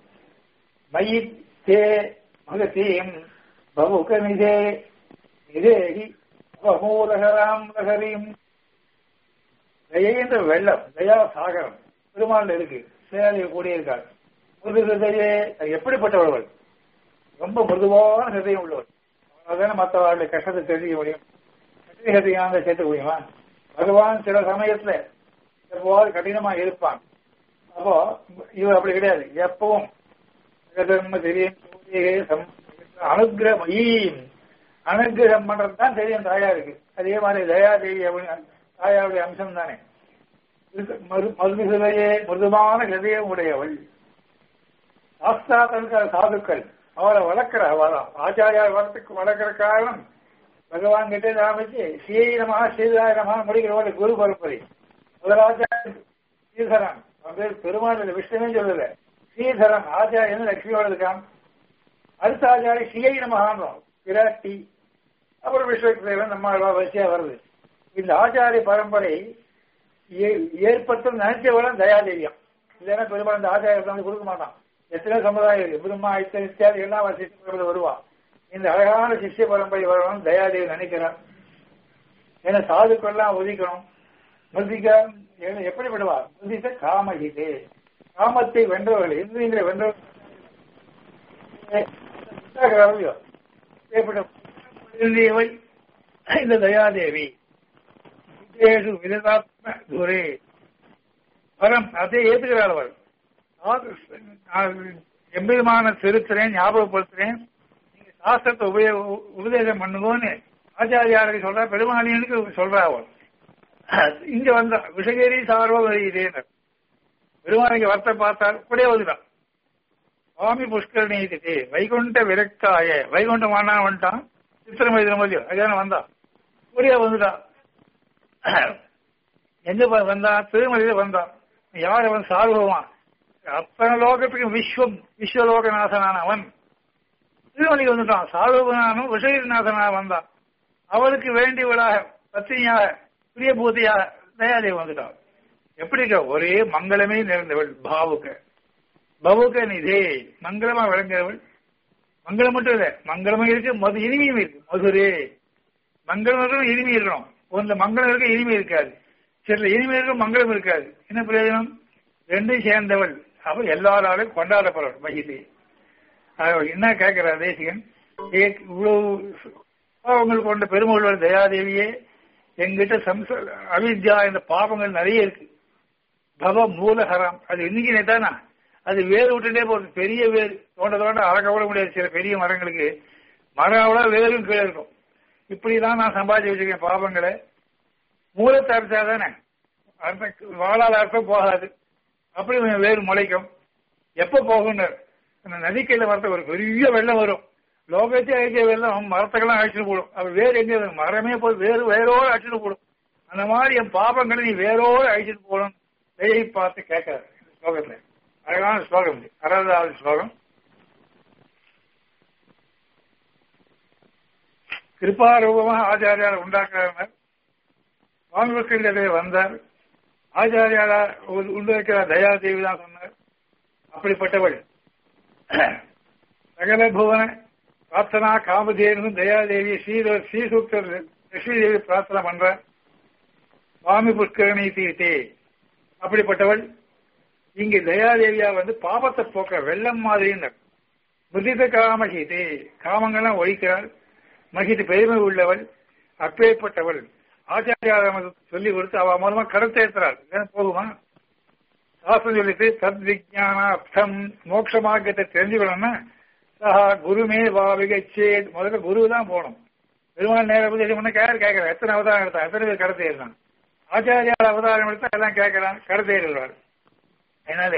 மயித்தே மகதீம் பவுக நிதே நிதேகி அவமூலகராம் லகரீம் தயை என்ற வெள்ளம் தயா சாகரம் பெருமாள் இருக்கு சேலையை கூடியிருக்கார் மிருது ஹிருதயே எப்படிப்பட்டவர்கள் ரொம்ப மிருதுவான ஹிருதயம் உள்ளவர் அதான மற்றவர்களுடைய கஷ்டத்தை தெரிஞ்சுக்க முடியும் கட்டின ஹிருதயம் சேர்த்துக்க முடியுமா பகவான் சில சமயத்துல எப்போவாது கடினமா இருப்பான் அப்போ இவர் அப்படி கிடையாது எப்பவும் தர்ம தெரியும் அனுகிரகம் அனுகிரகம் பண்றது தான் தெரியும் தாயாருக்கு அதே மாதிரி தயாதேவி தாயாருடைய அம்சம் தானே மருது ஹிருதயே மிருதுமான ஹிருதயம் உடையவள் சாஸ்தாக்களுக்கு சாதுக்கள் அவரை வளர்க்கிற அவதான் ஆச்சாரியார் வளர்த்துக்கு வளர்க்கிற காரணம் பகவான் கிட்டே ஆரம்பிச்சு ஸ்ரீரமா ஸ்ரீதாரமா முடிக்கிறவங்க குரு பரம்பரை முதலாச்சாரியன் ஸ்ரீதரன் அவன் பேர் பெருமாள் விஷ்ணுவே சொல்லல ஸ்ரீதரன் ஆச்சாரியன் லட்சுமியோட இருக்கான் அடுத்த ஆச்சாரிய ஸ்ரீயை நமகான்றோம் விராட்டி அப்புறம் விஸ்வதேவன் நம்ம வரிசையா வருது இந்த ஆச்சாரிய பரம்பரை ஏற்படுத்தும் நினைச்சவளும் தயாதேவியம் இல்லைன்னா பெருமாள் இந்த ஆச்சாரியத்தை வந்து கொடுக்க மாட்டான் எத்தனை சமுதாயம் இருக்கு பிரம்மா இத்தனை இத்தியாதி எல்லாம் வசித்து வருவா இந்த அழகான சிஷ்ய பரம்பரை வரணும் தயாதேவி நினைக்கிறார் ஏன்னா சாதுக்கெல்லாம் ஒதுக்கணும் முதிக எப்படி விடுவா முதிக காமகிதே காமத்தை வென்றவர்கள் இந்திரியங்களை வென்றவர்கள் இந்த தயாதேவி விததாத்ம துரே வரம் அதை ஏத்துக்கிறாள் அவள் எம்பெருமான திருத்துறேன் ஞாபகப்படுத்துறேன் நீங்க சாஸ்திரத்தை உபய உபதேசம் பண்ணுங்கன்னு ஆச்சாரியாருக்கு சொல்ற பெருமானியனுக்கு சொல்றா அவள் இங்க வந்தா விஷகேரி சார்வ இதேனர் பெருமானிக்கு வர்த்த பார்த்தால் அப்படியே வந்துட்டான் சுவாமி புஷ்கரணி இதுக்கு வைகுண்ட விரக்காய வைகுண்டமான வந்துட்டான் சித்திரம் எழுதின மதியம் அதான வந்தான் அப்படியே வந்துட்டான் எங்க வந்தான் திருமலையில வந்தான் யார் அவன் சார்வமான் அத்தனை லோகத்துக்கும் விஸ்வம் விஸ்வலோகநாதனான அவன் திருமலைக்கு வந்துட்டான் சார்வநாதனும் விஷயநாதனாக வந்தான் அவளுக்கு வேண்டியவளாக பத்தினியாக பிரியபூதியாக தயாதேவி வந்துட்டான் எப்படி இருக்க ஒரே மங்களமே நிறைந்தவள் பாவுக்க பவுக்க நிதே மங்களமா விளங்குறவள் மங்களம் மட்டும் இல்ல மங்களமும் இருக்கு மது இனிமையும் இருக்கு மதுரே மங்களம் இருக்கணும் இனிமை இருக்கணும் ஒன்று மங்களம் இருக்க இனிமை இருக்காது சில இனிமை இருக்கும் மங்களம் இருக்காது என்ன பிரயோஜனம் ரெண்டும் சேர்ந்தவள் அவள் எல்லாராலும் கொண்டாடப்படுறவள் மகிழ்ச்சி என்ன கேட்கிறார் தேசிகன் இவ்வளவு பாவங்கள் கொண்ட பெருமகள் தயாதேவியே எங்கிட்ட சம்ச அவித்யா இந்த பாவங்கள் நிறைய இருக்கு பவ மூலஹரம் அது இன்னைக்கு தானா அது வேறு விட்டுட்டே போகுது பெரிய வேர் தோண்ட தோண்ட அறக்க முடியாது சில பெரிய மரங்களுக்கு மரம் வேரும் கீழே இருக்கும் இப்படிதான் நான் சம்பாதிச்சு வச்சிருக்கேன் பாவங்களை மூலத்தை அர்த்தா தானே அர்த்தம் வாழாத அர்த்தம் போகாது அப்படி வேறு முளைக்கும் எப்ப போகும்னர் அந்த நதிக்கையில வரத்த ஒரு பெரிய வெள்ளம் வரும் லோகத்தை அழிக்க வெள்ளம் மரத்துக்கெல்லாம் அழிச்சுட்டு போடும் அப்ப வேறு எங்க மரமே போய் வேறு வேரோடு அழிச்சுட்டு போடும் அந்த மாதிரி என் பாபங்களை நீ வேரோடு அழிச்சிட்டு போடும் தயை பார்த்து கேட்காரு ஸ்லோகத்துல அழகான ஸ்லோகம் அறுபதாவது ஸ்லோகம் கிருப்பாரூபமாக ஆச்சாரியார் உண்டாக்குறார் வான்வக்கிலே வந்தார் ஆச்சாரியாரா உண்டாக்கிற தயாதேவி தான் சொன்னார் அப்படிப்பட்டவள் சகல புவன பிரார்த்தனா காமதேனு தயாதேவி ஸ்ரீ ஸ்ரீசூக்தர் லட்சுமி தேவி பிரார்த்தனை பண்ற சுவாமி புஷ்கரணி தீர்த்தே அப்படிப்பட்டவள் இங்கு தயாதேவியா வந்து பாபத்தை போக்க வெள்ளம் மாதிரின்னு மிருதித காமகிதே காமங்கள்லாம் ஒழிக்கிறாள் மகிது பெருமை உள்ளவள் அப்பேற்பட்டவள் ஆச்சாரியார சொல்லி கொடுத்து அவ மூலமா கருத்தை ஏற்றுறாள் போகுமா சாஸ்திரம் சொல்லிட்டு தத் விஜயானார்த்தம் மோட்ச மார்க்கத்தை தெரிஞ்சுக்கணும்னா சஹா குருமே வாவிகச்சேத் முதல்ல குரு தான் போகணும் பெருமாள் நேர உபதேசம் பண்ண யார் கேட்கறான் எத்தனை அவதாரம் எடுத்தா எத்தனை பேர் கடத்தை ஏறினான் ஆச்சாரியார் அவதாரம் எடுத்தா எல்லாம் கேட்கறான் கடத்தை ஏறிடுவார் அதனால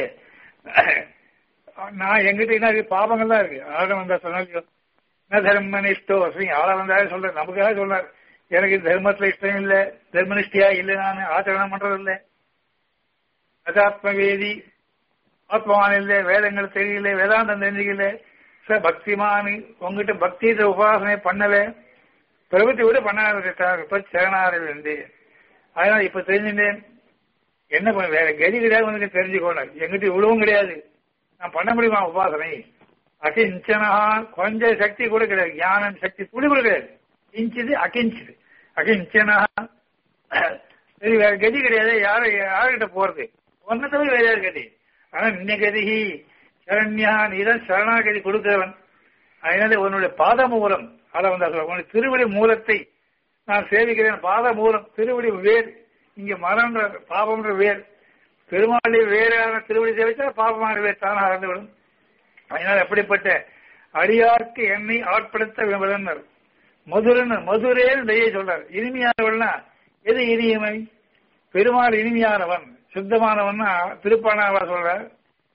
நான் எங்கிட்ட என்ன இருக்கு பாபங்கள் தான் இருக்கு ஆழம் வந்தா சொன்னாலும் என்ன தர்ம நிஷ்டோ ஸ்ரீ ஆள வந்தாலே சொல்றேன் நமக்காக சொல்றாரு எனக்கு தர்மத்துல இஷ்டம் இல்ல தர்மனிஷ்டியா இல்ல நான் ஆச்சரணம் பண்றது இல்லை அதாத்மவேதி ஆத்மான் இல்ல வேதங்கள் தெரியல வேதாந்தம் தெரிஞ்சுக்கல ச பக்திமானு உங்ககிட்ட பக்தி உபாசனை பண்ணல பிரபத்தி விட பண்ணாத இப்ப சரணாரில் இருந்து அதனால இப்ப தெரிஞ்சுட்டேன் என்ன பண்ண வேற கதி கிடையாது வந்து தெரிஞ்சுக்கோணும் எங்கிட்ட இவ்வளவும் கிடையாது நான் பண்ண முடியுமா உபாசனை அகிஞ்சனா கொஞ்சம் சக்தி கூட கிடையாது ஞானம் சக்தி துளி கூட கிடையாது கிஞ்சிது அகிஞ்சிது அகிஞ்சனா சரி வேற கதி கிடையாது யாரு யாருகிட்ட போறது ஒன்ன தவிர வேற யாரு கதி ஆனா நின்ன கதி சரண்யா நீதான் சரணாகதி கொடுக்கிறவன் அதனால உன்னுடைய பாத மூலம் அதை வந்தா சொல்ல உன்னுடைய திருவடி மூலத்தை நான் சேவிக்கிறேன் பாத மூலம் திருவடி வேர் இங்க மரம்ன்ற பாபம்ன்ற வேர் பெருமாளை வேறான திருவடி சேவிச்சா பாபமான வேர் தானாக இறந்துவிடும் அதனால் அப்படிப்பட்ட அடியார்க்கு என்னை ஆட்படுத்த விமலன்னர் மதுரன் மதுரேன்னு தெய்ய சொல்றார் இனிமையானவள்னா எது இனியமை பெருமாள் இனிமையானவன் சுத்தமானவன் திருப்பானாவா சொல்றார்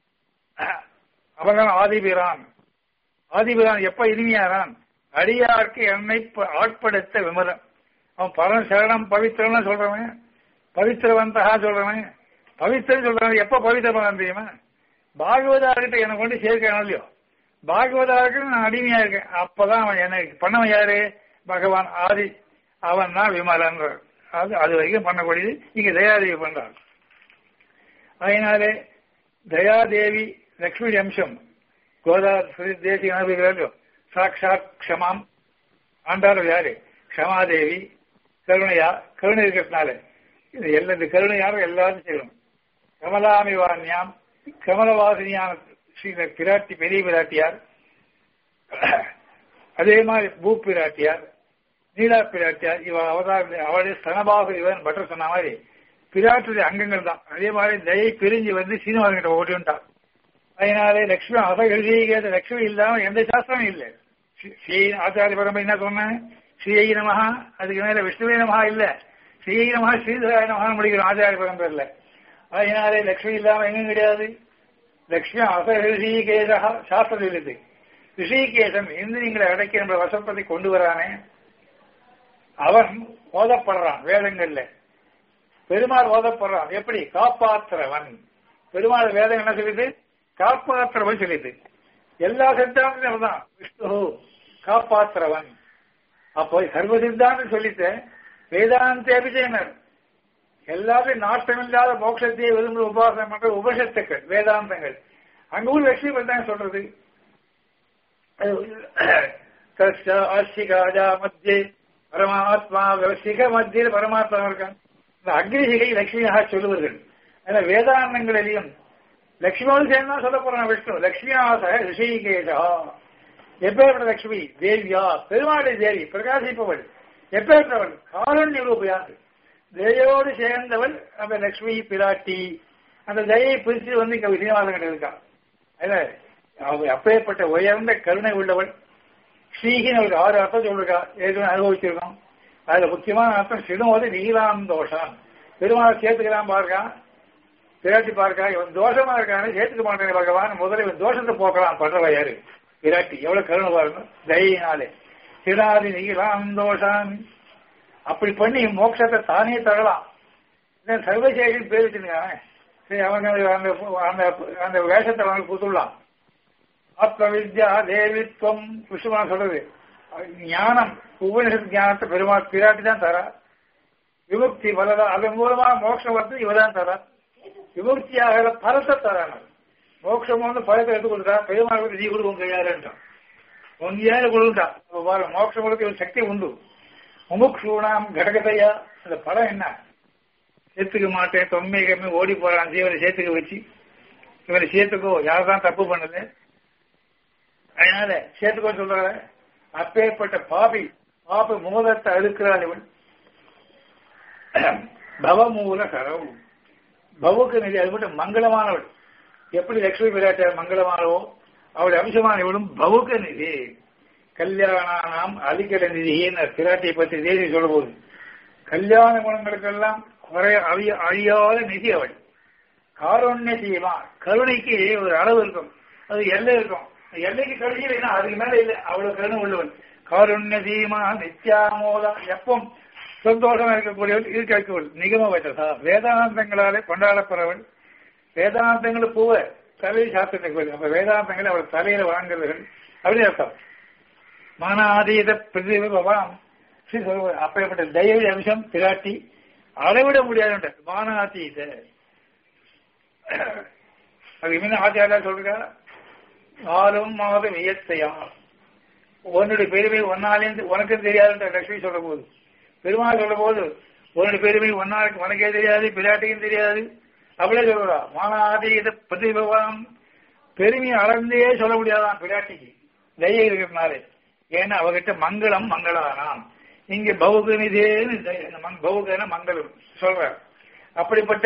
அவன் ஆதிபிரான் ஆதிபிரான் எப்ப இனிமையானான் அடியார்க்கு என்னை ஆட்படுத்த விமலன் அவன் பரம சரணம் பவித்திரம்னு சொல்றவன் பவித்திரவந்தகா சொல்றவன் பவித்திரம் சொல்றவன் எப்ப பவித்திரமான் தெரியுமா பாகவதார்கிட்ட என்னை கொண்டு சேர்க்கணும் இல்லையோ பாகவதாருக்கு நான் அடிமையா இருக்கேன் அப்பதான் அவன் எனக்கு பண்ணவன் யாரு பகவான் ஆதி அவன் தான் விமலன் அது அது வரைக்கும் பண்ணக்கூடியது இங்க தயாதேவி பண்றான் அதனாலே தயாதேவி லக்ஷ்மி அம்சம் கோதா தேசிய அனுபவிக்கிறாரோ சாட்சாத் க்ஷமாம் ஆண்டாள் யாரு க்ஷமாதேவி கருணையா கருணை இருக்கிறதுனால இது எல்லா இந்த கருணை யாரும் எல்லாரும் செய்யணும் கமலாமிவான்யாம் கமலவாசினியான ஸ்ரீ பிராட்டி பெரிய பிராட்டியார் அதே மாதிரி பூ பிராட்டியார் நீலா பிராட்டியார் இவ அவதார அவளுடைய ஸ்தனபாக இவன் பட்டர் சொன்ன மாதிரி பிராட்டுடைய அங்கங்கள் தான் அதே மாதிரி தயை பிரிஞ்சு வந்து சீனிவாசன் கிட்ட ஓடி வந்துட்டான் அதனாலே லட்சுமி அத எழுதிய லட்சுமி இல்லாம எந்த சாஸ்திரமும் இல்லை ஸ்ரீ ஆச்சாரிய பரம்பரை என்ன சொன்னேன் ஸ்ரீயை நமஹா அதுக்கு மேல விஷ்ணுவே நமஹா இல்ல ஸ்ரீயை நமஹா ஸ்ரீதராய நமஹா முடிக்கிறோம் ஆச்சாரிய பரம்பரையில் அதனாலே லட்சுமி இல்லாம எங்கும் கிடையாது லட்சுமி அச ரிஷிகேசா சாஸ்திரம் சொல்லுது ரிஷிகேசன் இந்திரியங்களை அடக்கி நம்ம வசப்பத்தை கொண்டு வரானே அவன் ஓதப்படுறான் வேதங்கள்ல பெருமாள் ஓதப்படுறான் எப்படி காப்பாற்றுறவன் பெருமாள் வேதம் என்ன சொல்லுது காப்பாற்றுறவன் சொல்லிது எல்லா சித்தாந்தம் தான் விஷ்ணு காப்பாற்றுறவன் அப்போ சர்வ சித்தாந்தம் சொல்லிட்டு வேதாந்த அபிஜயனர் எல்லாரும் நாட்டமில்லாத மோட்சத்தையே விரும்புகிற உபாசனம் பண்ற உபசத்துக்கள் வேதாந்தங்கள் அங்க ஊர் லட்சுமி பத்தாங்க சொல்றது ஆசிகாஜா மத்திய பரமாத்மா சிக மத்தியில் பரமாத்மா இருக்கான் இந்த அக்னிசிகை லட்சுமியாக சொல்லுவார்கள் ஏன்னா வேதாந்தங்களிலையும் லட்சுமியோடு சேர்ந்தா சொல்ல போறான் விஷ்ணு லட்சுமியாச ரிஷிகேஷா எப்பேற்பட்ட லட்சுமி தேவியா பெருமாளை தேவி பிரகாசிப்பவள் எப்பேற்பட்டவள் காரண்ய ரூபையாக தயோடு சேர்ந்தவள் அந்த லட்சுமி பிராட்டி அந்த தயை பிரிச்சு வந்து இங்க சீனிவாசன் இருக்கா அவ அப்பேற்பட்ட உயர்ந்த கருணை உள்ளவள் ஸ்ரீகின்னு ஒரு ஆறு அர்த்தம் சொல்லிருக்கா ஏற்கனவே அனுபவிச்சிருக்கோம் அதுல முக்கியமான அர்த்தம் சிடும்போது நீலாம் தோஷம் பெருமாள் சேர்த்துக்கலாம் பாருக்கா பிராட்டி பார்க்கா இவன் தோஷமா இருக்கான்னு சேர்த்துக்க மாட்டேன் பகவான் முதல்ல இவன் தோஷத்தை போக்கலாம் பண்றவ யாரு விராட்டி எவ்வளவு கருணை பாருங்க தயினாலே சிடாதி நீலாம் தோஷம் அப்படி பண்ணி மோட்சத்தை தானே தரலாம் சர்வசேஷன் பேர் வச்சிருக்காங்க சரி அவங்க அந்த அந்த அந்த வேஷத்தை அவங்க கொடுத்துடலாம் ஆத்ம வித்யா தேவித்வம் விஷ்ணுமா சொல்றது ஞானம் உபனிஷத் ஞானத்தை பெருமாள் பிராட்டி தான் தரா விமுக்தி பலதா அதன் மூலமா மோட்சம் வந்து இவதான் தரா விமுக்தி ஆகிற பலத்தை தராங்க மோட்சம் வந்து பலத்தை எடுத்து கொடுத்தா பெருமாள் நீ கொடுக்கும் கையாளுன்றான் ஒன்றியாக கொடுத்தா மோட்சம் கொடுக்க ஒரு சக்தி உண்டு முமுக்ஷூணாம் கடகதையா அந்த படம் என்ன சேர்த்துக்க மாட்டேன் தொன்மை கம்மி ஓடி போறான் ஜீவனை சேர்த்துக்க வச்சு இவனை சேர்த்துக்கோ யார் தான் தப்பு பண்ணது அதனால சேர்த்துக்கோ சொல்ற அப்பேற்பட்ட பாபி பாப மோதத்தை அழுக்கிறாள் இவன் பவமூல கரவு பவுக்கு நிதி அது மட்டும் மங்களமானவள் எப்படி லட்சுமி பிராட்டார் மங்களமானவோ அவளுடைய அம்சமான இவளும் பவுக்க நிதி கல்யாணானாம் அலிகட நிதின்னு பிராட்டியை பற்றி தேதி சொல்ல போகுது கல்யாண குணங்களுக்கெல்லாம் குறைய அழிய அழியாத நிதி அவள் காரொன்ய தீமா கருணைக்கு ஒரு அளவு இருக்கும் அது எல்லை இருக்கும் எல்லைக்கு கழிச்சு அதுக்கு மேல இல்லை அவ்வளவு கருணை உள்ளவன் காருண்ய தீமா நித்யாமோதா எப்பவும் சந்தோஷமா இருக்கக்கூடியவள் இருக்கக்கூடியவள் நிகம வைத்ததா வேதாந்தங்களாலே கொண்டாடப்படுறவள் வேதாந்தங்கள் பூவ தலை சாஸ்திரத்தை அப்ப வேதாந்தங்களை அவள் தலையில வாங்குறவர்கள் அப்படி அர்த்தம் மனாதீத பிரதிபவாம் அப்பேற்பட்ட தயவு அம்சம் பிராட்டி அளவிட முடியாது மானாதீத அது இன்னும் ஆச்சாரியா சொல்றா நாலும் மாதம் இயற்கையா உன்னுடைய பெருமை ஒன்னாலேருந்து உனக்கும் தெரியாதுன்ற லட்சுமி சொல்ற போது பெருமாள் சொல்ற போது உன்னுடைய பெருமை ஒன்னாருக்கு உனக்கே தெரியாது பிராட்டிக்கும் தெரியாது அப்படியே சொல்றா மானாதீத பிரதிபவாம் பெருமையை அளந்தே சொல்ல முடியாதான் பிராட்டிக்கு தய இருக்கிறதுனாலே ஏன்னா அவகிட்ட மங்களம் மங்களானாம் இங்க பௌகனிதேன்னு பௌகன மங்களம் சொல்ற அப்படிப்பட்ட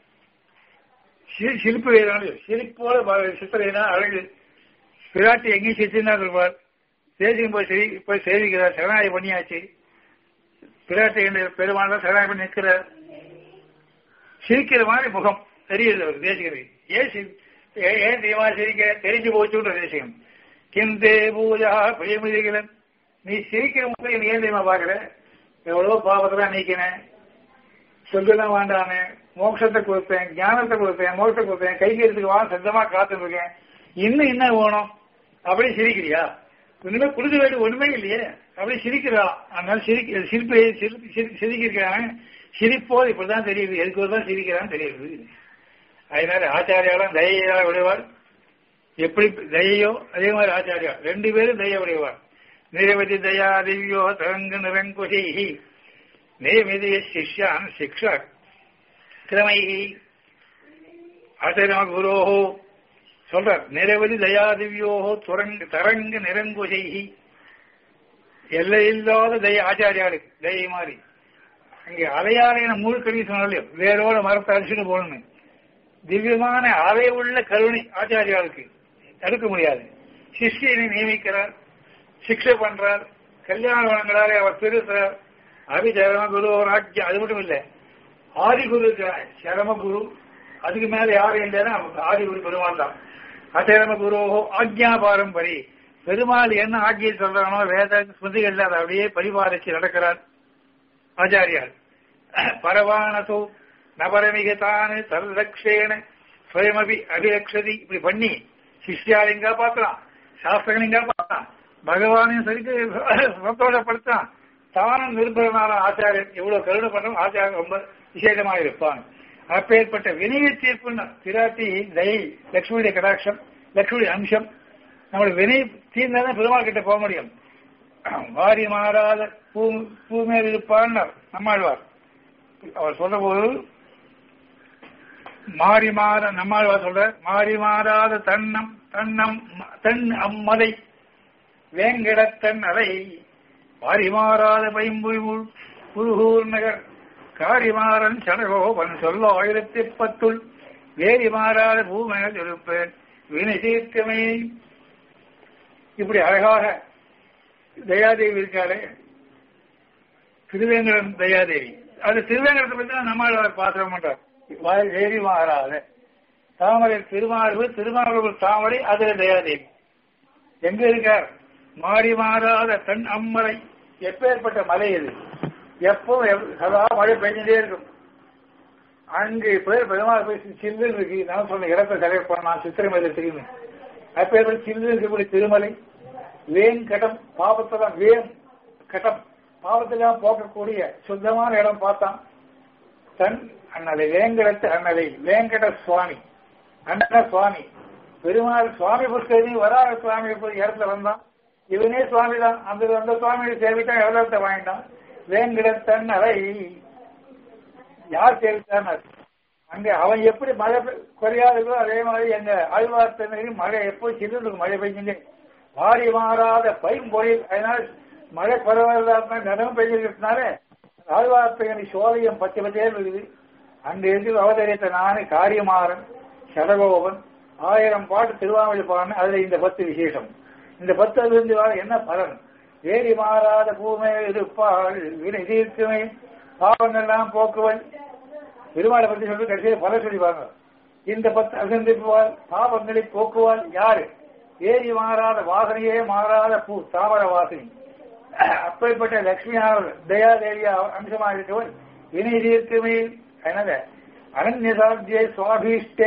சிரிப்பு வேதாலும் சிரிப்போட சித்திரைனா அழகு பிராட்டி எங்கேயும் சிரிச்சுதான் இருப்பார் தேசியம் போய் சரி போய் சேவிக்கிறார் சரணாய் பண்ணியாச்சு பிராட்டி பெருமாள் சரணாய் பண்ணி நிற்கிறார் சிரிக்கிற மாதிரி முகம் தெரியுது அவர் தேசிகரை ஏன் ஏன் தீமா சிரிக்க தெரிஞ்சு போச்சுன்ற தேசியம் கிந்தே பூஜா பிரியமிதிகளன் நீ சிரிக்கிற முறை நீ ஏன் தெரியுமா பாக்குற எவ்வளவு பாவத்தெல்லாம் நீக்கினேன் சொல்லலாம் வேண்டானே மோட்சத்தை கொடுத்தேன் ஞானத்தை கொடுத்தேன் மோட்சத்தை கொடுத்தேன் கைகேறதுக்கு வா சத்தமா காத்துட்டு இருக்கேன் இன்னும் என்ன வேணும் அப்படி சிரிக்கிறியா ஒண்ணுமே கொடுக்க வேண்டிய ஒண்ணுமே இல்லையே அப்படி சிரிக்கிறா அதனால சிரிக்க சிரிப்பு சிரிக்கிறான் சிரிப்போது இப்படிதான் தெரியுது எதுக்கு தான் சிரிக்கிறான்னு தெரியுது அதனால ஆச்சாரியாலும் தயையா விடுவார் எப்படி தயையோ அதே மாதிரி ஆச்சாரியா ரெண்டு பேரும் தய உடையவார் நிரவதி தயா திவ்யோ தரங்க நிரங்குஷி நியமிதிய சிஷ்யான் சிக்ஷா கிரமை ஆச்சரியமா குரோஹோ சொல்றார் நிரவதி தயா திவ்யோஹோ துரங்க தரங்க நிரங்குஷை எல்லையில்லாத தய ஆச்சாரியாளுக்கு தயை மாதிரி அங்கே அலையாலையான மூழ்கடி சொன்னாலும் வேரோட மரத்தை அரிசின்னு போகணும் திவ்யமான அலை உள்ள கருணை ஆச்சாரியாளுக்கு தடுக்க முடியாது சிஷ்யனை நியமிக்கிறார் சிக்ஷை பண்றார் கல்யாண வளங்களாலே அவர் திருத்தார் அபிசரம குரு ராஜ்யம் அது மட்டும் இல்ல ஆதிகுரு சரம குரு அதுக்கு மேல யாரும் இல்லைன்னா ஆதிகுரு பெருமாள் தான் அசரம குருவோ ஆக்ஞா பாரம்பரி பெருமாள் என்ன ஆட்சியை சொல்றானோ வேத ஸ்மிருதிகள்ல அதை அப்படியே பரிபாலிச்சு நடக்கிறார் ஆச்சாரியார் பரவானசோ நபரமிகத்தானு தல்லக்ஷேன ஸ்வயமபி அபிலக்ஷதி இப்படி பண்ணி சிஷ்யாலையும் காப்பாத்தலாம் சாஸ்திரங்களையும் காப்பாத்தான் பகவானையும் சரிக்கு சந்தோஷப்படுத்தான் தானும் நிருபரனான ஆச்சாரியன் எவ்வளவு கருணை பண்ணும் ஆச்சாரியன் ரொம்ப விசேஷமாக இருப்பான் அப்பேற்பட்ட வினய தீர்ப்புன்னு திராட்டி தயை லட்சுமியுடைய கடாட்சம் லட்சுமியுடைய அம்சம் நம்மளுடைய வினை தீர்ந்தாதான் பெருமாள் கிட்ட போக முடியும் வாரி மாறாத பூ பூ மேல் இருப்பான் நம்மாழ்வார் அவர் சொல்ற போது மாறி மாற நம்மாழ்வார் சொல்ற மாறி மாறாத தன்னம் தன்னம் தன் அம்மதை வேங்கடத்தன் அலை வாரி மாறாத பைம்புல் குருகூர் நகர் காரிமாறன் சடகோபன் சொல்ல ஆயிரத்தி பத்துள் வேரி மாறாத பூமேல் இருப்பேன் வினை தீர்க்கமே இப்படி அழகாக தயாதேவி இருக்காரு திருவேங்கடம் தயாதேவி அது திருவேங்கடத்தை பத்தி தான் நம்மளால் பாத்திரம் பண்றார் வேரி மாறாத தாமரை திருமார்பு திருமார்பு தாமரை அதுல தயாதேவி எங்க இருக்கார் மாறி மாறாத தன் அம்மலை எப்பேற்பட்ட மலை இது எப்பவும் சதா மழை பெஞ்சுட்டே இருக்கும் அங்கு பேர் பெருமாள் போய் சில்லு இருக்கு நான் சொன்ன இடத்தை செலக்ட் பண்ணலாம் சித்திரை மதத்துக்கு அப்பேற்பட்ட சில்லு இருக்கக்கூடிய திருமலை வேன் கடம் பாவத்தெல்லாம் வேன் கடம் பாவத்தெல்லாம் போக்கக்கூடிய சுத்தமான இடம் பார்த்தான் தன் அண்ணலை வேங்கடத்து அண்ணலை வேங்கட சுவாமி அண்ண சுவாமி பெருமாள் சுவாமி புஷ்கரணி வராக சுவாமி போய் இடத்துல வந்தான் இவனே சுவாமி தான் அந்த அந்த சுவாமியை சேவித்தான் எவ்வளவு வாங்கிட்டான் வேங்கிடத்தன் அலை யார் சேவித்தார் அங்க அவன் எப்படி மழை பெ- குறையாததோ அதே மாதிரி எங்க ஆழ்வார்த்தனரி மழை எப்போ சிறுதுக்கு மழை பெய்யுங்க வாரி மாறாத பைம்பொழில் அதனால மழை குறைவாத நிலம் பெய்கிறதுனால ஆழ்வார்த்தகனி சோழியம் பச்சை பச்சையே இருக்குது அங்க இருந்து அவதரித்த நானு காரியமாறன் சடகோபன் ஆயிரம் பாட்டு திருவாமொழி பாடின அதுல இந்த பத்து விசேஷம் இந்த பத்து அது இருந்து வர என்ன பலன் ஏறி மாறாத பூமை இருப்பாள் வினை தீர்க்குமை பாவங்கள்லாம் போக்குவன் பெருமாளை பத்தி சொல்லி கடைசியில் பல சொல்லிப்பாங்க இந்த பத்து அசந்திப்புவாள் பாவங்களை போக்குவாள் யாரு ஏறி மாறாத வாசனையே மாறாத பூ தாவர வாசனை அப்படிப்பட்ட லட்சுமியானவர் தயாதேவியா அம்சமாக இருக்கவர் வினை தீர்க்குமே அதனால அனன்யசாத்திய சுவாபீஷ்டே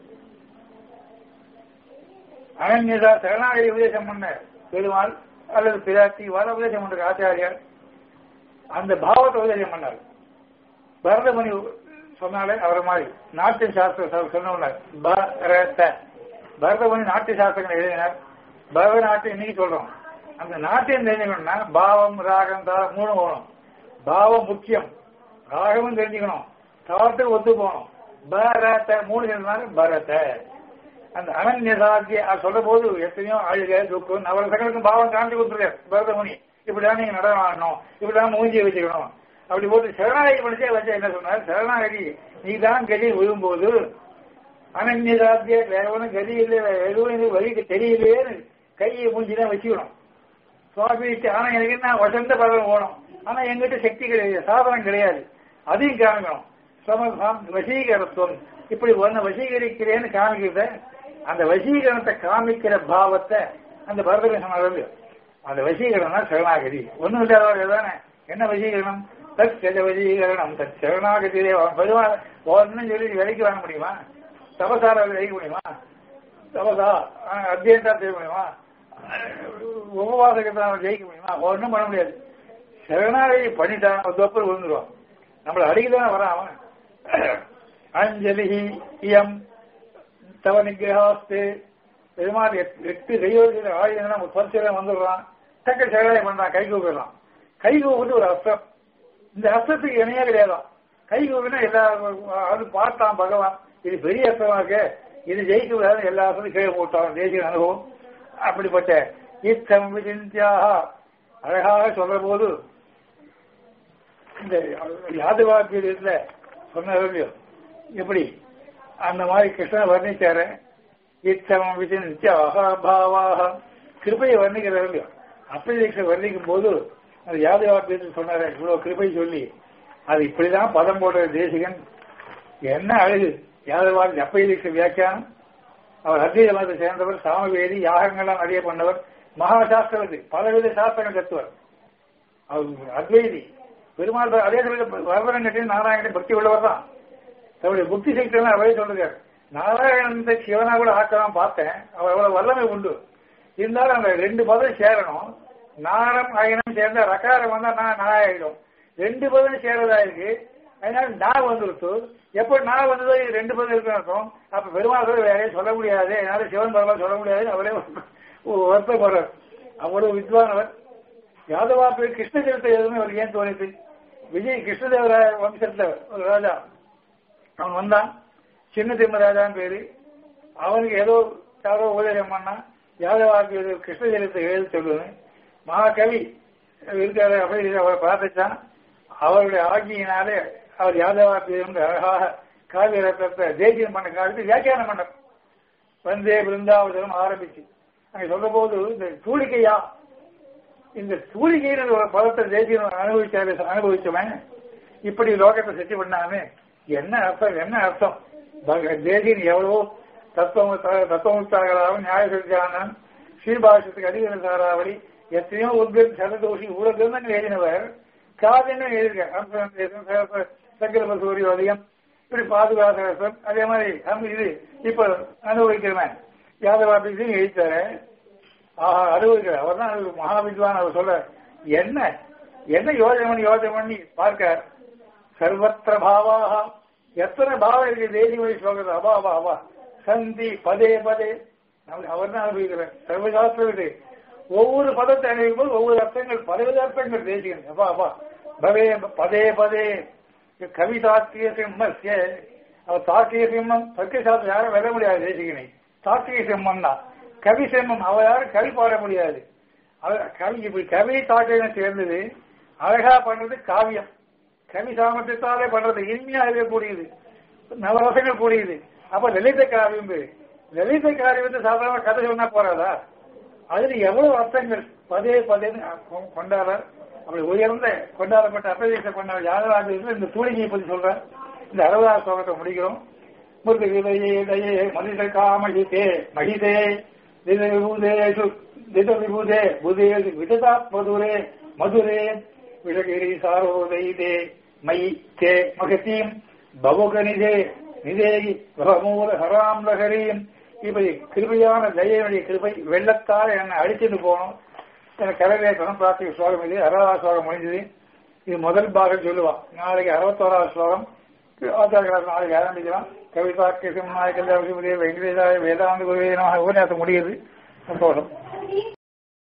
அனன்யதா சரணாகதி உபதேசம் பண்ண பெருமாள் அல்லது பிராட்டி வர உபதேசம் பண்ற ஆச்சாரியார் அந்த பாவத்தை உபதேசம் பண்ணார் பரதமணி சொன்னாலே அவர் மாதிரி நாட்டிய சாஸ்திர சொன்னார் பரத பரதமணி நாட்டிய சாஸ்திரங்கள் எழுதினார் பரதநாட்டியம் இன்னைக்கு சொல்றோம் அந்த நாட்டியம் தெரிஞ்சுக்கணும்னா பாவம் ராகம் தாளம் மூணு போகணும் பாவம் முக்கியம் ராகமும் தெரிஞ்சுக்கணும் தாளத்துக்கு ஒத்து போகணும் பரத மூணு சொன்னாரு பரத அந்த அனன்யசாத்திய சொல்ற போது எத்தனையோ அழுக துக்கம் அவர சகலுக்கும் பாவம் காண்டி கொடுத்துருக்காரு பரதமுனி இப்படிதான் நீங்க நடனம் ஆடணும் இப்படிதான் மூஞ்சியை வச்சுக்கணும் அப்படி போட்டு சரணாகதி படிச்சே வச்சா என்ன சொன்னார் சரணாகதி நீ தான் கதி விழும்போது அனன்யசாத்திய வேற ஒன்றும் கதி இல்லை வேற எதுவும் இது வழிக்கு தெரியலையேன்னு கையை மூஞ்சி தான் வச்சுக்கணும் சுவாமி ஆனா எனக்கு என்ன வசந்த பதம் ஓணும் ஆனா எங்கிட்ட சக்தி கிடையாது சாதனம் கிடையாது அதையும் காமிக்கணும் சம வசீகரத்துவம் இப்படி ஒன்னு வசீகரிக்கிறேன்னு காமிக்கிறத அந்த வசீகரணத்தை காமிக்கிற பாவத்தை அந்த பரதன் சொன்னது அந்த வசீகரணம்னா சரணாகதி ஒண்ணும் இல்லாதவர்கள் தானே என்ன வசீகரணம் தத் கஜ வசீகரணம் தத் சரணாகதியிலே பெருமாள் ஒன்னும் சொல்லி விலைக்கு வாங்க முடியுமா தபசார விலைக்க முடியுமா தபசா அத்தியந்தா செய்ய முடியுமா உபவாசகத்தை அவன் ஜெயிக்க முடியுமா ஒன்றும் பண்ண முடியாது சரணாகதி பண்ணிட்டான் ஒரு தொப்பல் விழுந்துருவான் நம்மளை அடிக்கதானே வரான் அவன் அஞ்சலி இயம் தவ நிகிரகாஸ்து பெருமாள் எட்- எட்டு கையோடு ஆயுதம் நம்ம பரிசீலனை வந்துடுறான் தக்க சகலாய பண்றான் கை கூப்பிடலாம் கை கூப்பிட்டு ஒரு அஸ்திரம் இந்த அஸ்திரத்துக்கு இணையே கிடையாதான் கை கூப்பினா எல்லா அது பார்த்தான் பகவான் இது பெரிய அஸ்திரமா இருக்கு இது ஜெயிக்க விடாது எல்லா அஸ்திரம் கீழே போட்டான் தேசிய அனுபவம் அப்படிப்பட்ட இத்தம் விசிந்தியாக அழகாக சொல்ற போது இந்த யாதவாக்கியத்துல சொன்ன எப்படி அந்த மாதிரி கிருஷ்ணன் வர்ணிச்சாரு இத்தமம் விசிந்திய அகாபாவாக கிருபையை வர்ணிக்கிறார் இல்லையோ அப்படி வர்ணிக்கும் போது அது யாதவாக்கியத்தில் சொன்னாரு இவ்வளவு கிருபை சொல்லி அது இப்படிதான் பதம் போடுற தேசிகன் என்ன அழகு யாதவாதி அப்பைதீட்ச வியாக்கியானம் அவர் அத்வைத மதத்தை சேர்ந்தவர் சாமவேதி யாகங்கள்லாம் நிறைய பண்ணவர் மகா சாஸ்திரத்து பலவித சாஸ்திரங்கள் கத்துவர் அவர் அத்வைதி பெருமாள் ப- அதே சமயத்தில் வரவரன் கட்டி நாராயணன் பக்தி உள்ளவர் தான் தன்னுடைய புத்தி சக்தியெல்லாம் அவரே சொல்றாரு நாராயணன் சிவனா கூட ஆக்கலாம் பார்த்தேன் அவர் அவ்வளவு வல்லமை உண்டு இருந்தாலும் அந்த ரெண்டு பதம் சேரணும் நாரம் அயனம் சேர்ந்த ரகாரம் வந்தா நான் நான் ஆயிடும் ரெண்டு பதம் சேரதா இருக்கு அதனால நான் வந்துருத்து எப்ப நான் வந்ததோ இது ரெண்டு பதம் இருக்குன்னு அர்த்தம் அப்ப பெருமாள் கூட வேற சொல்ல முடியாது என்னால சிவன் பரவாயில்ல சொல்ல முடியாது அவரே வருத்தப்படுறார் அவ்வளவு வித்வானவர் யாதவா பேர் கிருஷ்ண சரித்திரம் எதுவுமே அவருக்கு ஏன் தோணிச்சு விஜய் கிருஷ்ணதேவராய வம்சத்துல ஒரு ராஜா அவன் வந்தான் சின்ன திம்மராஜான்னு பேரு அவனுக்கு ஏதோ யாரோ உபதேசம் பண்ணான் யாதவாக்கு இது கிருஷ்ண சரித்திரத்தை எழுத சொல்லுவேன் மகாகவி இருக்காரு அப்படி அவரை பிரார்த்திச்சான் அவருடைய ஆகியினாலே அவர் யாதவாக்கு அழகாக காவிய ரத்தத்தை தேசியம் பண்ண காலத்து வியாக்கியானம் பண்ண வந்தே பிருந்தாவதனம் ஆரம்பிச்சு அங்க சொல்ற போது இந்த தூளிக்கையா இந்த தூளிகைன்னு ஒரு பதத்தை தேசியம் அனுபவிச்சாரு அனுபவிச்சவன் இப்படி லோகத்தை செட்டி பண்ணாமே என்ன அர்த்தம் என்ன அர்த்தம் பக- தேசியன் எவ்வளவோ தத்துவம் தத்துவமுத்தாகலாம் நியாய சித்தானன் ஸ்ரீபாஷத்துக்கு அதிகார சாராவளி எத்தனையோ உத்கிருத் சததோஷி இவ்வளவு கிரந்தங்கள் எழுதினவர் காவியன்னு எழுதியிருக்க சக்கரப சூரியோதயம் இப்படி பாதுகாசம் அதே மாதிரி நம்ம இது இப்ப அனுபவிக்கிறவன் யாதவா பிசின்னு எழுதித்தாரு ஆஹா அனுபவிக்கிறார் அவர் தான் மகாவித்வான் அவர் சொல்ல என்ன என்ன யோஜனை பண்ணி யோஜனை பண்ணி பார்க்க சர்வத்திர பாவாக எத்தனை பாவம் இருக்கு தேசிய ஸ்லோகத்தில் அபா அபா அபா சந்தி பதே பதே அவர் தான் அனுபவிக்கிறார் சர்வசாஸ்திரம் இது ஒவ்வொரு பதத்தை அணிவிக்கும் போது ஒவ்வொரு அர்த்தங்கள் பலவித அர்த்தங்கள் தேசிகன் அப்பா அப்பா பவே பதே பதே கவிதாத்திய சிம்மஸ்ய அவர் தாக்கிய சிம்மம் சத்திய சாஸ்திரம் யாரும் வெல்ல முடியாது தேசிகனை தாக்கிய சிம்மம் தான் கவி சிம்மம் அவ யாரும் கவி பாட முடியாது அவர் கவி இப்படி கவி தாக்கியம் சேர்ந்தது அழகா பண்றது காவியம் கவி சாமர்த்தியத்தாலே பண்றது இனிமையா இருக்கக்கூடியது நவரசங்கள் கூடியது அப்ப லலித காவியம் பேரு லலித காவியத்தை சாதாரண கதை சொன்னா போறாதா அதுல எவ்வளவு அர்த்தங்கள் பதே பதேன்னு கொண்டாட அப்படி உயர்ந்த கொண்டாடப்பட்ட அபதேச கொண்டாட யாராவது இந்த தூளிகையை பத்தி சொல்றேன் இந்த அறுபதாவது ஸ்லோகத்தை முடிக்கிறோம் முருக விதையே தயே மனித காமகிதே மகிதே தித விபூதேஷு தித விபூதே புதேஷு விததா மதுரே மதுரே விஷகிரி சாரோதைதே மயி தே மகத்தீம் பவுகனிதே நிதேகி பிரமூல ஹராம் லகரியும் இப்படி கிருபையான தயனுடைய கிருபை வெள்ளத்தால் என்னை அழிச்சுட்டு போகணும் எனக்கு கரவேற்றணும் பிரார்த்திக ஸ்லோகம் இது அறுபதாவது ஸ்லோகம் முடிஞ்சது இது முதல் பாகம் சொல்லுவான் நாளைக்கு அறுபத்தோராவது ஸ்லோகம் ஆச்சார நாளைக்கு ஆரம்பிக்கலாம் கவிதா கிருஷ்ண நாயக்கல் வெங்கடேசாய வேதாந்த குருவே உபன்யாசம் முடியுது சந்தோஷம்